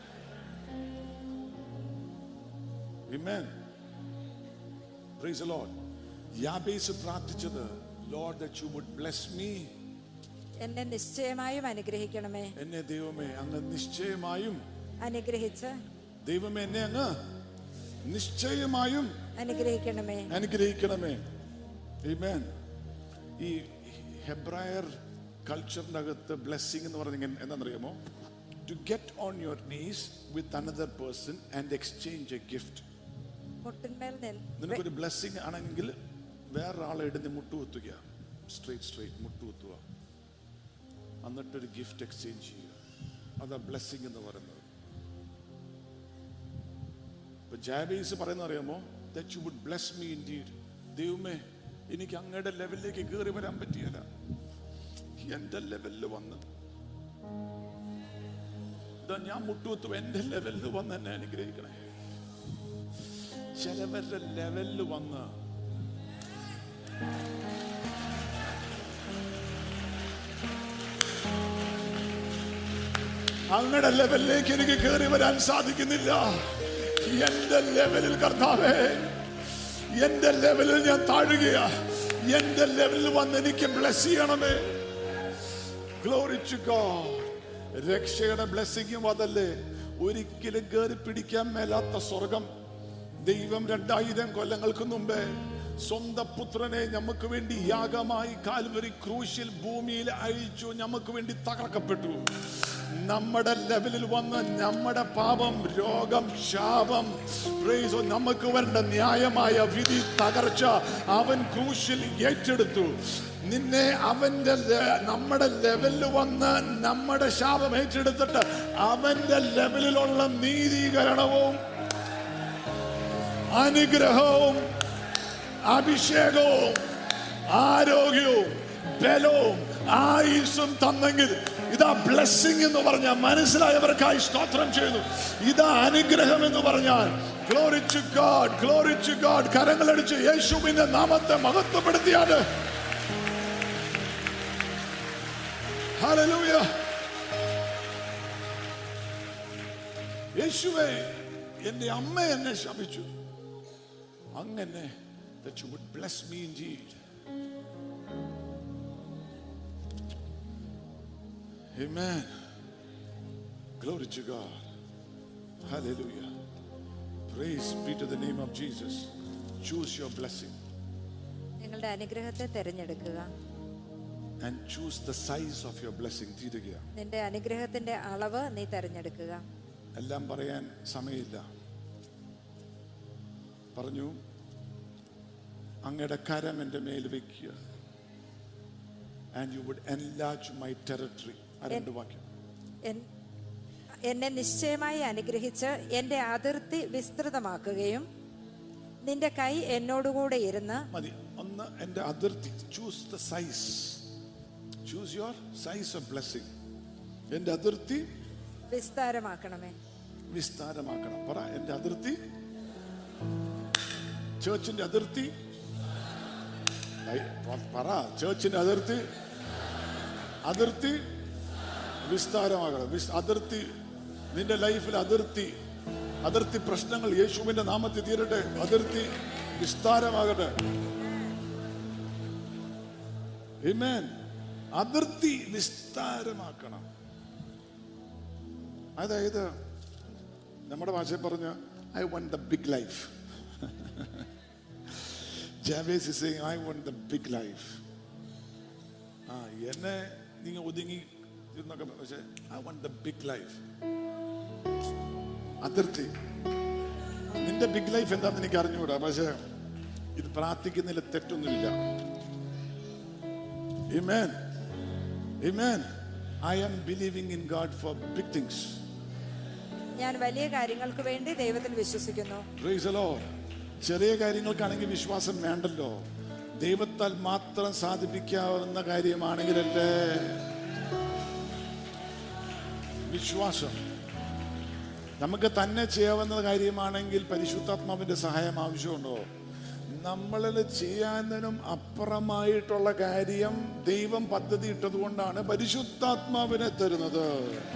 Amen. Praise the Lord. Jabez പ്രാർത്ഥിച്ചത് Lord that you would bless me എന്നെ നിശ്ചയമായും അനുഗ്രഹിക്കണമേ എന്നെ ദൈവമേ അങ്ങ് നിശ്ചയമായും അനുഗ്രഹിച്ച് ദൈവമേ എന്നെ അങ്ങ് നിശ്ചയമായും അനുഗ്രഹിക്കണമേ അനുഗ്രഹിക്കണമേ Amen. ഈ ഹെബ്രായർ കൾച്ചറിന്റെ അകത്ത് ബ്ലെസ്സിങ് എന്ന് പറഞ്ഞ എന്താണെന്നറിയാമോ to get on your knees with another person and exchange a gift മുട്ടിന്മേൽ നിൽ നിനക്കൊരു ബ്ലെസ്സിങ് ആണെങ്കിൽ വേറൊരാളെ എടുത്ത് മുട്ടുകുത്തുക സ്ട്രേറ്റ് സ്ട്രേറ്റ് മുട്ടുകുത്തുക എന്നിട്ടൊരു ഗിഫ്റ്റ് എക്സ്ചേഞ്ച് ചെയ്യുക അതാ ബ്ലെസ്സിങ് എന്ന് പറയുന്നത് ഇപ്പൊ ജാബേസ് പറയുന്ന അറിയാമോ that you would bless me indeed. ദൈവമേ എനിക്ക് അങ്ങയുടെ ലെവലിലേക്ക് കയറി വരാൻ പറ്റിയല്ല എന്റെ ലെവലിൽ വന്ന് ഇതാ ഞാൻ മുട്ടുകുത്തും എന്റെ ലെവലിൽ വന്ന് എന്നെ അനുഗ്രഹിക്കണേ ചിലവരുടെ ലെവലിൽ വന്ന് അങ്ങയുടെ ലെവലിലേക്ക് എനിക്ക് കയറി വരാൻ സാധിക്കുന്നില്ല എന്റെ ലെവലിൽ കർത്താവേ എന്റെ ലെവലിൽ ഞാൻ താഴുകയാ എന്റെ ലെവലിൽ വന്ന് എനിക്ക് ബ്ലസ് ചെയ്യണമേ ഗ്ലോറി ടു ഗോഡ് രക്ഷയുടെ ബ്ലെസ്സിങ്ങും അതല്ലേ ഒരിക്കലും കയറി പിടിക്കാൻ മേലാത്ത സ്വർഗം ദൈവം രണ്ടായിരം കൊല്ലങ്ങൾക്ക് മുമ്പേ സ്വന്തം പുത്രനെ നമുക്ക് വേണ്ടി യാഗമായി കാൽവരി ക്രൂശിൽ ഭൂമിയിൽ അയച്ചു നമുക്ക് വേണ്ടി തകർക്കപ്പെട്ടു നമ്മുടെ ലെവലിൽ വന്ന് നമ്മുടെ പാപം രോഗം ശാപം praise God, നമുക്ക് വരേണ്ട ന്യായമായ വിധി തകർച്ച അവൻ ക്രൂശിൽ ഏറ്റെടുത്തു നിന്നെ അവന്റെ ലെ- നമ്മുടെ ലെവലിൽ വന്ന് നമ്മുടെ ശാപം ഏറ്റെടുത്തിട്ട് അവന്റെ ലെവലിലുള്ള നീതീകരണവും അനുഗ്രഹവും അഭിഷേകവും ആരോഗ്യവും ബലവും ആയുസും തന്നെങ്കിൽ ഇതാ ബ്ലെസ്സിങ് എന്ന് പറഞ്ഞാൽ മനസ്സിലായവർക്കായി സ്തോത്രം ചെയ്യുന്നു ഇതാ അനുഗ്രഹം എന്ന് പറഞ്ഞാൽ glory to God glory to God കരങ്ങളടിച്ച് യേശുവിന്റെ നാമത്തെ മഹത്വപ്പെടുത്തിയാണ് ഹല്ലേലൂയ യേശുവേ എന്റെ അമ്മ എന്നെ ശപിച്ചു അങ്ങനെ that you would bless me indeed. Amen. Glory to God. Hallelujah. Praise be to the name of Jesus. Choose your blessing നിങ്ങളുടെ അനുഗ്രഹത്തെ തിരഞ്ഞെടുക്കുക and choose the size of your blessing. തീരുക നിന്റെ അനുഗ്രഹത്തിന്റെ അളവ് നീ തിരഞ്ഞെടുക്കുക എല്ലാം പറയാൻ സമയമില്ല പറഞ്ഞു അങ്ങയുടെ കരം എൻ്റെ മേൽ വെക്കുക and you would enlarge my territory ആ രണ്ട് വാക്യം എൻ- എന്നെ നിശ്ചയമായി അനുഗ്രഹിച്ച് എൻ്റെ അതിർത്തി വിസ്തൃതമാക്കുകയും നിന്റെ കൈ എന്നോടുകൂടെ ഇരുന്ന് മതി ഒന്ന് എൻ്റെ അതിർത്തി choose the size choose your size of blessing എൻ്റെ അതിർത്തി വിസ്താരമാക്കണമേ വിസ്താരമാക്കണം പറ എൻ്റെ അതിർത്തി ചേർച്ചിന്റെ അതിർത്തി ഐ, പ- പറ ചേർച്ചിന്റെ അതിർത്തി അതിർത്തി വിസ്താരമാകണം വിസ് അതിർത്തി നിന്റെ ലൈഫിൽ അതിർത്തി അതിർത്തി പ്രശ്നങ്ങൾ യേശുവിന്റെ നാമത്തിൽ തീരട്ടെ അതിർത്തി വിസ്താരമാകട്ടെ Amen. അതിർത്തി വിസ്താരമാക്കണം അതായത് നമ്മുടെ ഭാഷയിൽ പറഞ്ഞ I want the big life ജാവേസ് is saying I want the big life ആ എന്നെ നിങ്ങൾ ഒതുങ്ങി ഇരുന്നൊക്കെ പക്ഷേ I want the big life അതിർത്തി നിന്റെ ബിഗ് ലൈഫ് എന്താന്ന് എനിക്ക് അറിഞ്ഞുകൂടാ പക്ഷേ ഇത് പ്രാർത്ഥിക്കുന്നതിൽ തെറ്റൊന്നുമില്ല Amen. Amen. I am believing in God for big things. ഞാൻ വലിയ കാര്യങ്ങൾക്ക് വേണ്ടി ദൈവത്തിൽ വിശ്വസിക്കുന്നു Praise the Lord. ചെറിയ കാര്യങ്ങൾക്കാണെങ്കിൽ വിശ്വാസം വേണ്ടല്ലോ ദൈവത്താൽ മാത്രം സാധിപ്പിക്കാവുന്ന കാര്യമാണെങ്കിലല്ലേ വിശ്വാസം നമുക്ക് തന്നെ ചെയ്യാവുന്ന കാര്യമാണെങ്കിൽ പരിശുദ്ധാത്മാവിന്റെ സഹായം ആവശ്യമുണ്ടോ നമ്മളിൽ ചെയ്യാനും അപ്പുറമായിട്ടുള്ള കാര്യം ദൈവം പദ്ധതി ഇട്ടത് കൊണ്ടാണ് പരിശുദ്ധാത്മാവിനെ തരുന്നത്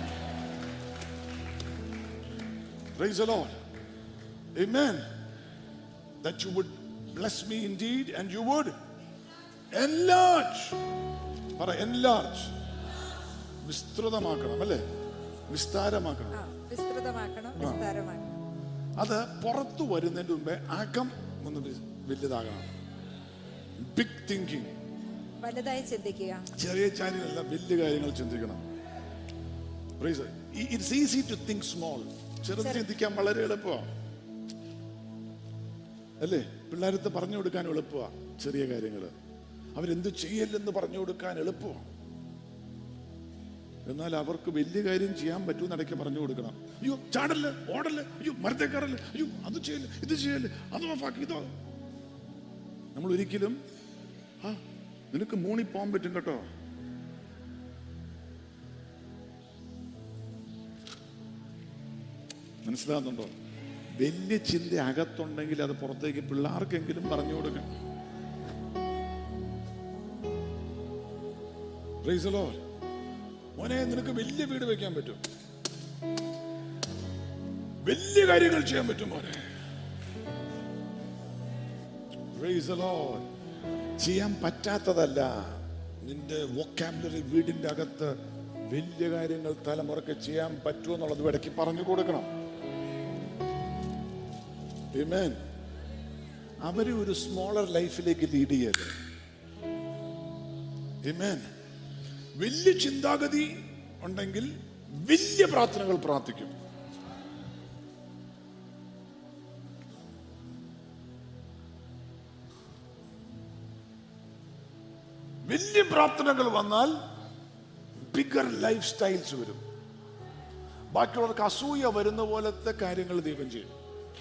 Praise the Lord. Amen. That you would bless me indeed and you would enlarge. പറ enlarge. വിസ്തൃതമാക്കണം അല്ലേ വിസ്താരമാക്കണം ആ വിസ്തൃതമാക്കണം വിസ്താരമാക്കണം അത് പുറത്തു വരുന്നതിന് മുമ്പേ അകം ഒന്ന് വി- വലുതാകണം ബിഗ് തിങ്കിങ് വലുതായി ചിന്തിക്കുക ചെറിയ കാര്യങ്ങളല്ല വലിയ കാര്യങ്ങൾ ചിന്തിക്കണം it's easy to think small ചെറുത് ചിന്തിക്കാൻ വളരെ എളുപ്പമാണ് അല്ലേ പിള്ളേരത്ത് പറഞ്ഞു കൊടുക്കാൻ എളുപ്പമാണ് ചെറിയ കാര്യങ്ങൾ അവരെന്ത് ചെയ്യല്ലെന്ന് പറഞ്ഞു കൊടുക്കാൻ എളുപ്പമാണ് എന്നാൽ അവർക്ക് വലിയ കാര്യം ചെയ്യാൻ പറ്റുമെന്ന് ഇടയ്ക്ക് പറഞ്ഞു കൊടുക്കണം അയ്യോ ചാടല്ലേ ഓടല്ലേ അയ്യോ മരത്തെ കയറല്ലേ അയ്യോ അത് ചെയ്യല്ലേ ഇത് ചെയ്യല്ലേ അത് ഓഫാക്കി ഇതോ നമ്മൾ ഒരിക്കലും ആ നിനക്ക് മൂണി പോകാൻ പറ്റും കേട്ടോ മനസ്സിലാകുന്നുണ്ടോ വലിയ ചിന്ത അകത്തുണ്ടെങ്കിൽ അത് പുറത്തേക്ക് പിള്ളേർക്കെങ്കിലും പറഞ്ഞു കൊടുക്കണം Praise the Lord. മോനെ നിനക്ക് വലിയ വീട് വെക്കാൻ പറ്റും വലിയ കാര്യങ്ങൾ ചെയ്യാൻ പറ്റും മോനെ Praise the Lord. ചെയ്യാൻ പറ്റാത്തതല്ല നിന്റെ വൊക്കാബുലറി വീടിന്റെ അകത്ത് വലിയ കാര്യങ്ങൾ തലമുറക്ക് ചെയ്യാൻ പറ്റുമെന്നുള്ളത് ഇടയ്ക്ക് പറഞ്ഞു കൊടുക്കണം Amen. അവരെ ഒരു സ്മോളർ ലൈഫിലേക്ക് ലീഡ് ചെയ്യരുത് Amen. വലിയ ചിന്താഗതി ഉണ്ടെങ്കിൽ വലിയ പ്രാർത്ഥനകൾ പ്രാർത്ഥിക്കും വലിയ പ്രാർത്ഥനകൾ വന്നാൽ ബിഗർ ലൈഫ് സ്റ്റൈൽസ് വരും ബാക്കിയുള്ളവർക്ക് അസൂയ വരുന്ന പോലത്തെ കാര്യങ്ങൾ ദൈവം ചെയ്യും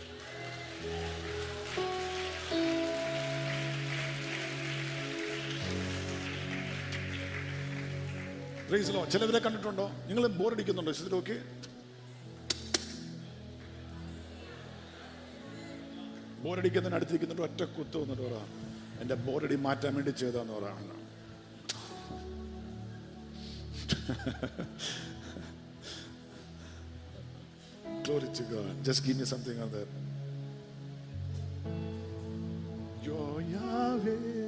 Praise the Lord. ചിലവരെ കണ്ടിട്ടുണ്ടോ നിങ്ങൾ ബോറടിക്കുന്നുണ്ടോ ഇതിലൊക്കെ ബോറടിക്കുന്നതിന് അടുത്തിരിക്കുന്നുണ്ട് ഒറ്റ കുത്തു എന്നിട്ട് പറ എന്റെ ബോറടി മാറ്റാൻ വേണ്ടി ചെയ്തെന്ന് പറയണം Glory to God. Just give me something on that. Yo Yahweh.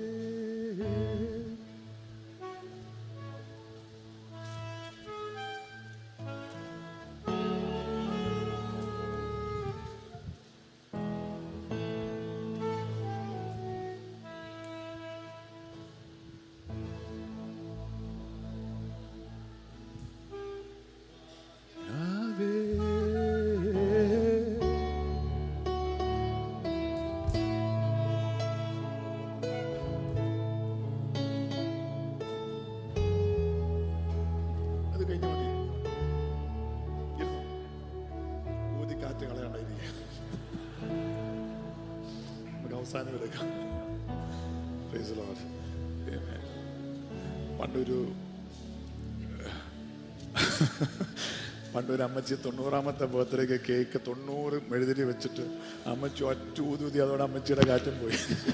Yahweh. അത് കഴിഞ്ഞു മതി ഇരുന്നോ. ഊതി കാറ്റ് കളയാണ്ടായിരിക്കും നമുക്ക് അവസാനം എടുക്കാം Praise the Lord. Amen. പണ്ടൊരു പണ്ടൊരു അമ്മച്ചി തൊണ്ണൂറാമത്തെ ബർത്ത്ഡേക്ക് കേക്ക് തൊണ്ണൂറ് മെഴുതിരി വെച്ചിട്ട് അമ്മച്ചി ഒറ്റ ഊതി അതോടെ അമ്മച്ചിയുടെ കാറ്റും പോയി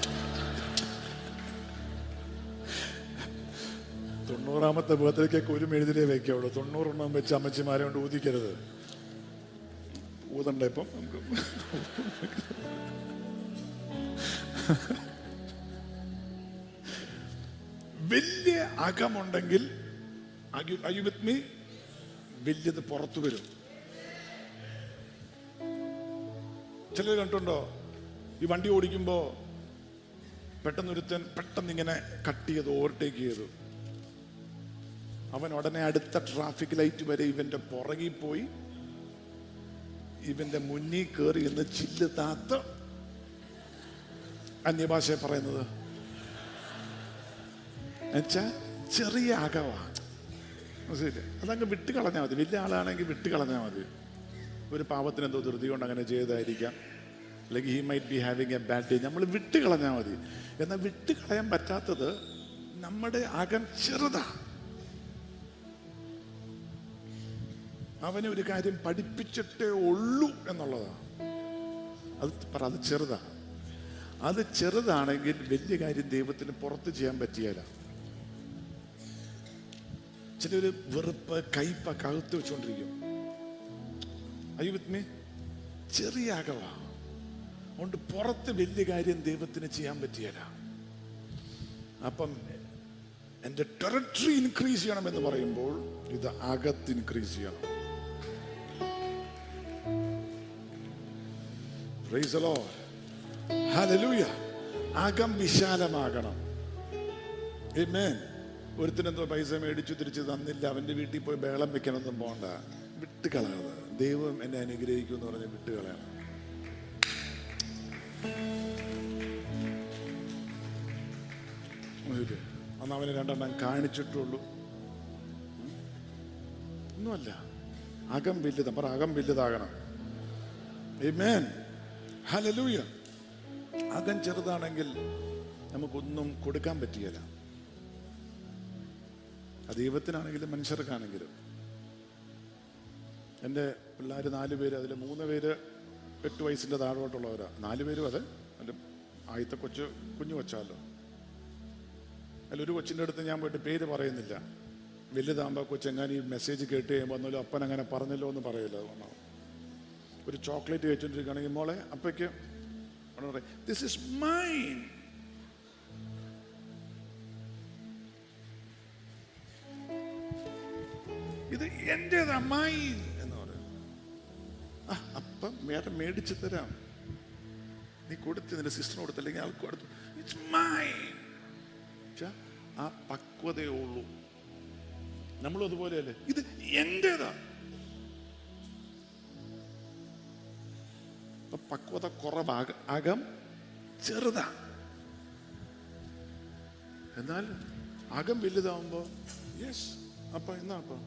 തൊണ്ണൂറാമത്തെ ബർത്ത്ഡേ കേക്ക് ഒരു മെഴുതിരിയെ വെക്കാവുള്ളൂ തൊണ്ണൂറെണ്ണം വെച്ച് അമ്മച്ചിമാരെ കൊണ്ട് ഊതിക്കരുത് ഊതണ്ട ഇപ്പം നമുക്ക് വലിയ അകമുണ്ടെങ്കിൽ അയ്യു വിത്ത് മീ വലിയത് പുറത്തു വരും ചിലർ കണ്ടുണ്ടോ ഈ വണ്ടി ഓടിക്കുമ്പോ പെട്ടെന്ന് ഒരുത്തൻ പെട്ടെന്ന് ഇങ്ങനെ കട്ട് ചെയ്ത് ഓവർടേക്ക് ചെയ്തു അവൻ ഉടനെ അടുത്ത ട്രാഫിക് ലൈറ്റ് വരെ ഇവന്റെ പുറകിൽ പോയി ഇവന്റെ മുന്നിൽ കയറി എന്ന് ചില്ല് താത്ത് അന്യഭാഷ പറയുന്നത് എന്നുവെച്ചാ ചെറിയ അകവാ മനസ്സിലായില്ലേ അതങ്ങ് വിട്ട് കളഞ്ഞാൽ മതി വലിയ ആളാണെങ്കിൽ വിട്ട് കളഞ്ഞാൽ മതി ഒരു പാപത്തിന് എന്തോ ധൃതി കൊണ്ട് അങ്ങനെ ചെയ്തതായിരിക്കാം അല്ലെങ്കിൽ he might be having a bad day നമ്മൾ വിട്ട് കളഞ്ഞാൽ മതി എന്നാൽ വിട്ട് കളയാൻ പറ്റാത്തത് നമ്മുടെ അകം ചെറുതാ അവനെ ഒരു കാര്യം പഠിപ്പിച്ചിട്ടേ ഉള്ളൂ എന്നുള്ളതാണ് അത് പറ അത് ചെറുതാ അത് ചെറുതാണെങ്കിൽ വലിയ കാര്യം ദൈവത്തിന് പുറത്ത് ചെയ്യാൻ പറ്റിയാല ചിലര് വെറുപ്പ് കയ്പ കഴുത്ത് വെച്ചുകൊണ്ടിരിക്കും അയ്യോ വിത്ത് മീ ചെറിയ അകവാ അതുകൊണ്ട് പുറത്ത് വലിയ കാര്യം ദൈവത്തിന് ചെയ്യാൻ പറ്റിയല്ല അപ്പം എൻ്റെ ടെറിട്ടറി ഇൻക്രീസ് ചെയ്യണം എന്ന് പറയുമ്പോൾ ഇത് അകത്ത് ഇൻക്രീസ് ചെയ്യണം Praise the Lord. Hallelujah. അകം വിശാലമാകണം Amen. ഒരുത്തിനെന്തോ പൈസ മേടിച്ചു തിരിച്ച് തന്നില്ല അവന്റെ വീട്ടിൽ പോയി ബേളം വെക്കണമെന്നും പോണ്ട വിട്ട് കളയാതെ ദൈവം എന്നെ അനുഗ്രഹിക്കും എന്ന് പറഞ്ഞ് വിട്ട് കളയണം മനസ്സിലായില്ലേ? അന്ന് അവന് രണ്ടെണ്ണം കാണിച്ചിട്ടുള്ളൂ ഒന്നുമല്ല അകം വലുത് പറ അകം വലുതാകണം Amen. Hallelujah. അകം ചെറുതാണെങ്കിൽ നമുക്കൊന്നും കൊടുക്കാൻ പറ്റിയല്ല അത് ദൈവത്തിനാണെങ്കിലും മനുഷ്യർക്കാണെങ്കിലും എൻ്റെ പിള്ളേർ നാല് പേര് അതിൽ മൂന്ന് പേര് എട്ട് വയസ്സിൻ്റെ താഴോട്ടുള്ളവരാ നാല് പേരും അതെ അതിൽ ആദ്യത്തെ കൊച്ച് കുഞ്ഞു കൊച്ചാലോ അതിലൊരു കൊച്ചിൻ്റെ അടുത്ത് ഞാൻ പോയിട്ട് പേര് പറയുന്നില്ല വലുതാകുമ്പോൾ കൊച്ചെങ്ങാനും ഈ മെസ്സേജ് കേട്ട് കഴിയുമ്പോൾ ഒന്നുമില്ല അപ്പൻ അങ്ങനെ പറഞ്ഞല്ലോ എന്ന് പറയില്ല അതുകൊണ്ടാണ് ഒരു ചോക്ലേറ്റ് കഴിച്ചോണ്ടിരിക്കുകയാണെങ്കിൽ മോളെ അപ്പയ്ക്ക് ദിസ് ഇസ് മൈൻ ഇത് എന്റേതാ മൈൻ എന്ന് പറയും ആ അപ്പം വേറെ മേടിച്ചു തരാം നീ കൊടുത്ത് നിന്റെ സിസ്റ്ററിന് കൊടുത്തില്ലെങ്കിൽ ആൾക്ക് കൊടുത്തു ഇറ്റ്സ് മൈൻ ആ പക്വതയേ ഉള്ളൂ നമ്മളും അതുപോലെയല്ലേ ഇത് എന്റേതാ അപ്പൊ പക്വത കുറവാക അകം ചെറുതാ എന്നാൽ അകം വലുതാവുമ്പോ യെസ് അപ്പ എന്നാ അപ്പ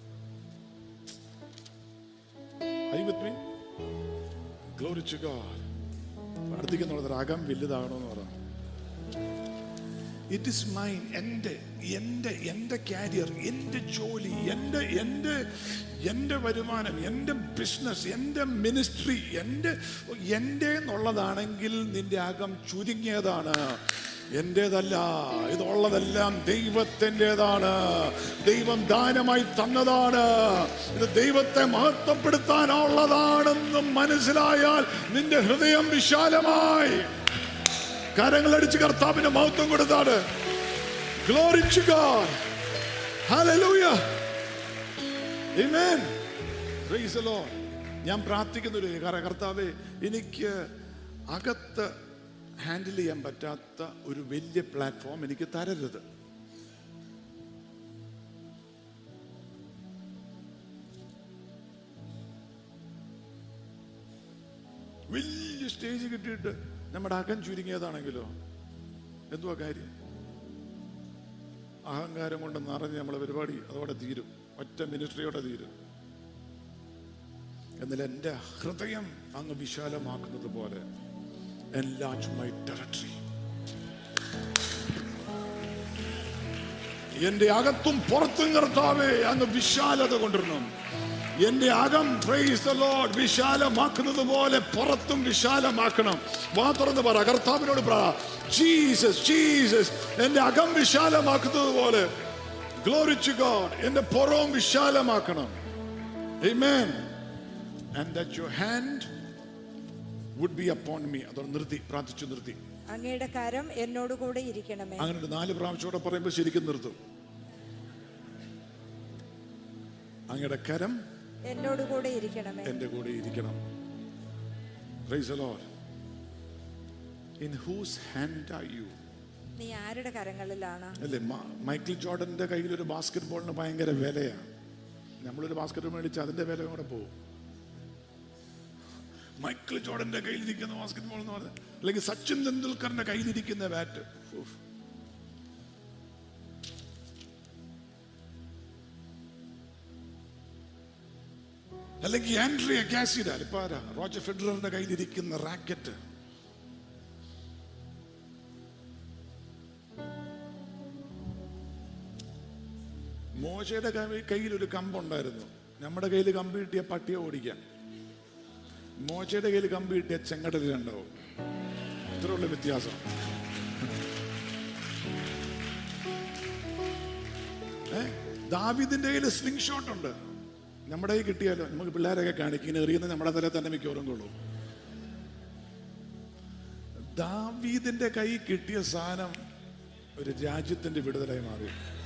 Are you with me? Glory to God. പ്രാർത്ഥിക്കുന്നുള്ളത് അകം വലുതാകണമെന്ന് പറ ഇറ്റ് ഇസ് മൈൻ എൻ്റെ എൻ്റെ എൻ്റെ കാരിയർ എൻ്റെ ജോലി എൻ്റെ എൻ്റെ എൻ്റെ വരുമാനം എൻ്റെ ബിസിനസ് എൻ്റെ മിനിസ്ട്രി എൻ്റെ എൻ്റെ എന്നുള്ളതാണെങ്കിൽ നിന്റെ അകം ചുരുങ്ങിയതാണ് എന്റേതല്ല ഇതുള്ളതെല്ലാം ദൈവത്തിൻ്റെതാണ് ദൈവം ദാനമായി തന്നതാണ് ഇത് ദൈവത്തെ മഹത്വപ്പെടുത്താനുള്ളതാണെന്നും മനസ്സിലായാൽ നിന്റെ ഹൃദയം വിശാലമായി കരങ്ങളടിച്ച് കർത്താവിന് മഹത്വം കൊടുത്താണ് Glory to God. Hallelujah. Amen. Praise the Lord. ഞാൻ പ്രാർത്ഥിക്കുന്ന ഒരു കാരണം കർത്താവെ എനിക്ക് അകത്ത് ഹാൻഡിൽ ചെയ്യാൻ പറ്റാത്ത ഒരു വലിയ പ്ലാറ്റ്ഫോം എനിക്ക് തരരുത് വലിയ സ്റ്റേജ് കിട്ടിയിട്ട് നമ്മുടെ അകം ചുരുങ്ങിയതാണെങ്കിലോ എന്തുവാ കാര്യം അഹങ്കാരം കൊണ്ട് നിറഞ്ഞ് നമ്മളെ പരിപാടി അതോടെ തീരും ഒറ്റ മിനിസ്ട്രിയോടെ തീരും എന്നാൽ എൻ്റെ ഹൃദയം അങ്ങ് വിശാലമാക്കുന്നത് പോലെ enlarge my territory. എന്റെ അകത്തും പുറത്തും കർത്താവേ അങ്ങ് വിശാലത കൊണ്ടിരണം എന്റെ അകം പ്രൈസ് ദ ലോർഡ് വിശാലമാക്കുന്നത് പോലെ പുറത്തും വിശാലമാക്കണം വാ തുറന്ന് പറ കർത്താവിനോട് പറ ജീസസ് ജീസസ് എന്റെ അകം വിശാലമാക്കുന്നത് പോലെ ഗ്ലോറി ടു ഗോഡ് എന്റെ പുറവും വിശാലമാക്കണം Amen. And that your hand would be upon me അതോടെ നിർത്തി പ്രാർത്ഥിച്ചു നിർത്തി അങ്ങയുടെ കരം എന്നോട് കൂടെ ഇരിക്കണമേ അങ്ങനെ ഒരു നാല് പ്രാവശ്യമോടെ പറയുമ്പോൾ ശരിക്കും നിർത്തും അങ്ങയുടെ കരം എന്നോട് കൂടെ ഇരിക്കണമേ എൻ്റെ കൂടെ ഇരിക്കണം Praise the Lord. In whose hand are you? നീ ആരുടെ കരങ്ങളിലാണ് അല്ലേ മ- മൈക്കിൾ ജോർഡന്റെ കയ്യിൽ ഒരു ബാസ്കറ്റ് ബോളിന് ഭയങ്കര വിലയാണ് നമ്മളൊരു ബാസ്കറ്റ് മേടിച്ച് അതിന്റെ വില കൂടെ പോകും മൈക്കിൾ ജോർഡന്റെ കയ്യിലിരിക്കുന്ന ബാസ്കറ്റ് ബോൾ എന്ന് പറഞ്ഞാൽ അല്ലെങ്കിൽ സച്ചിൻ തെണ്ടുൽക്കറിന്റെ കയ്യിലിരിക്കുന്ന ബാറ്റ് ഉഫ്. അല്ലെങ്കിൽ ആൻഡ്രിയ കാസിഡ ഇപ്പൊ ആരാ റോജർ ഫെഡററിന്റെ കയ്യിലിരിക്കുന്ന റാക്കറ്റ് മോശയുടെ കൈ- കയ്യിൽ ഒരു കമ്പുണ്ടായിരുന്നു നമ്മുടെ കയ്യിൽ കമ്പ് കിട്ടിയ പട്ടിയെ ഓടിക്കാൻ മോശയുടെ കയ്യിൽ കമ്പ് കിട്ടിയ ചെങ്കടലുണ്ടാവും ഇത്രയുള്ള വ്യത്യാസം ഏ ദാവിദിന്റെ കയ്യിൽ സ്ലിംഗ് ഷോട്ട് ഉണ്ട് നമ്മുടെ കയ്യിൽ കിട്ടിയാലോ നമുക്ക് പിള്ളേരൊക്കെ കാണിക്കും ഇങ്ങനെ എറിയുന്നത് നമ്മുടെ തല തന്നെ മിക്കവാറും കൊള്ളും ദാവീദിന്റെ കൈ കിട്ടിയ സാധനം ഒരു രാജ്യത്തിന്റെ വിടുതലായി മാറി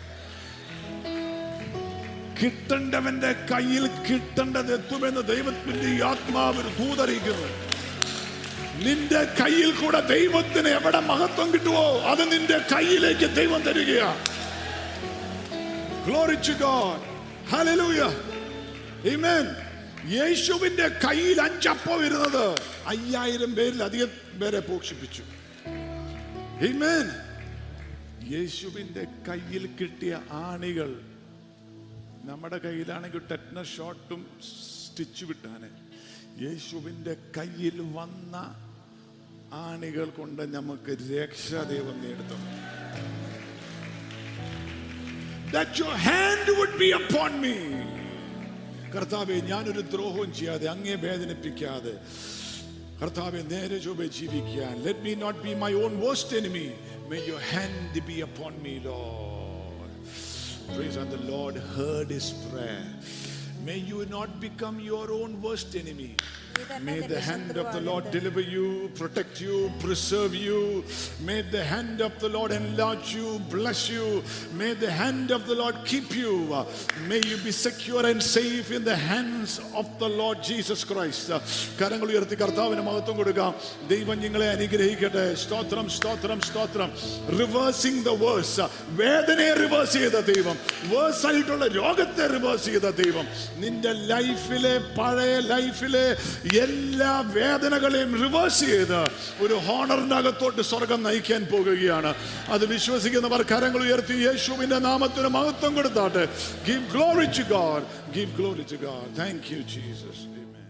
കിട്ടേണ്ടവന്റെ കയ്യിൽ കിട്ടേണ്ടത് എത്തുമെന്ന് ദൈവത്തിന്റെ ഈ ആത്മാവ് ഒരു ദൂതറിയിക്കുന്നു നിന്റെ കയ്യിൽ കൂടെ ദൈവത്തിന് എവിടെ മഹത്വം കിട്ടുമോ അത് നിന്റെ കയ്യിലേക്ക് ദൈവം തരികയാ Glory to God. Hallelujah. Amen. യേശുവിന്റെ കയ്യിൽ അഞ്ചപ്പം ഇരുന്നത് അയ്യായിരം പേരിൽ അധികം പേരെ പോഷിപ്പിച്ചു Amen. യേശുവിന്റെ കയ്യിൽ കിട്ടിയ ആണികൾ നമ്മുടെ കയ്യിലാണെങ്കിൽ ടെറ്റ്നസ് ഷോട്ടും സ്റ്റിച്ച് വിട്ടാന് യേശുവിന്റെ കയ്യിൽ വന്ന ആണികൾ കൊണ്ട് നമുക്ക് രക്ഷ ദൈവം നേടുന്നു that your hand would be upon me കർത്താവെ ഞാനൊരു ദ്രോഹവും ചെയ്യാതെ അങ്ങേ വേദനിപ്പിക്കാതെ കർത്താവെ നേരെ ചൊവ്വെ ജീവിക്കാൻ let me not be my own worst enemy may your hand be upon me Lord Praise and the Lord heard his prayer. May you not become your own worst enemy. May the hand of the Lord deliver you, protect you, preserve you. May the hand of the Lord enlarge you, bless you. May the hand of the Lord keep you. May you be secure and safe in the hands of the Lord Jesus Christ. കരങ്ങൾ ഉയർത്തി കർത്താവിന് മഹത്വം കൊടുക്കാം ദൈവം നിങ്ങളെ അനുഗ്രഹിക്കട്ടെ സ്തോത്രം സ്തോത്രം സ്തോത്രം റിവേഴ്സിംഗ് ദ വേഴ്സ് വേദനയെ റിവേഴ്സ് ചെയ്ത ദൈവം വേഴ്സ് ആയിട്ടുള്ള രോഗത്തെ റിവേഴ്സ് ചെയ്ത ദൈവം നിന്റെ ലൈഫിലെ പഴയ ലൈഫിലെ എല്ലാ വേദനകളെയും റിവേഴ്സ് ചെയ്ത് ഒരു ഹോണറിന്റെ അകത്തോട്ട് സ്വർഗം നയിക്കാൻ പോകുകയാണ് അത് വിശ്വസിക്കുന്നവർ കരങ്ങൾ ഉയർത്തി യേശുവിന്റെ നാമത്തിന് മഹത്വം കൊടുത്താട്ടെ give glory to God give glory to God thank you Jesus Amen.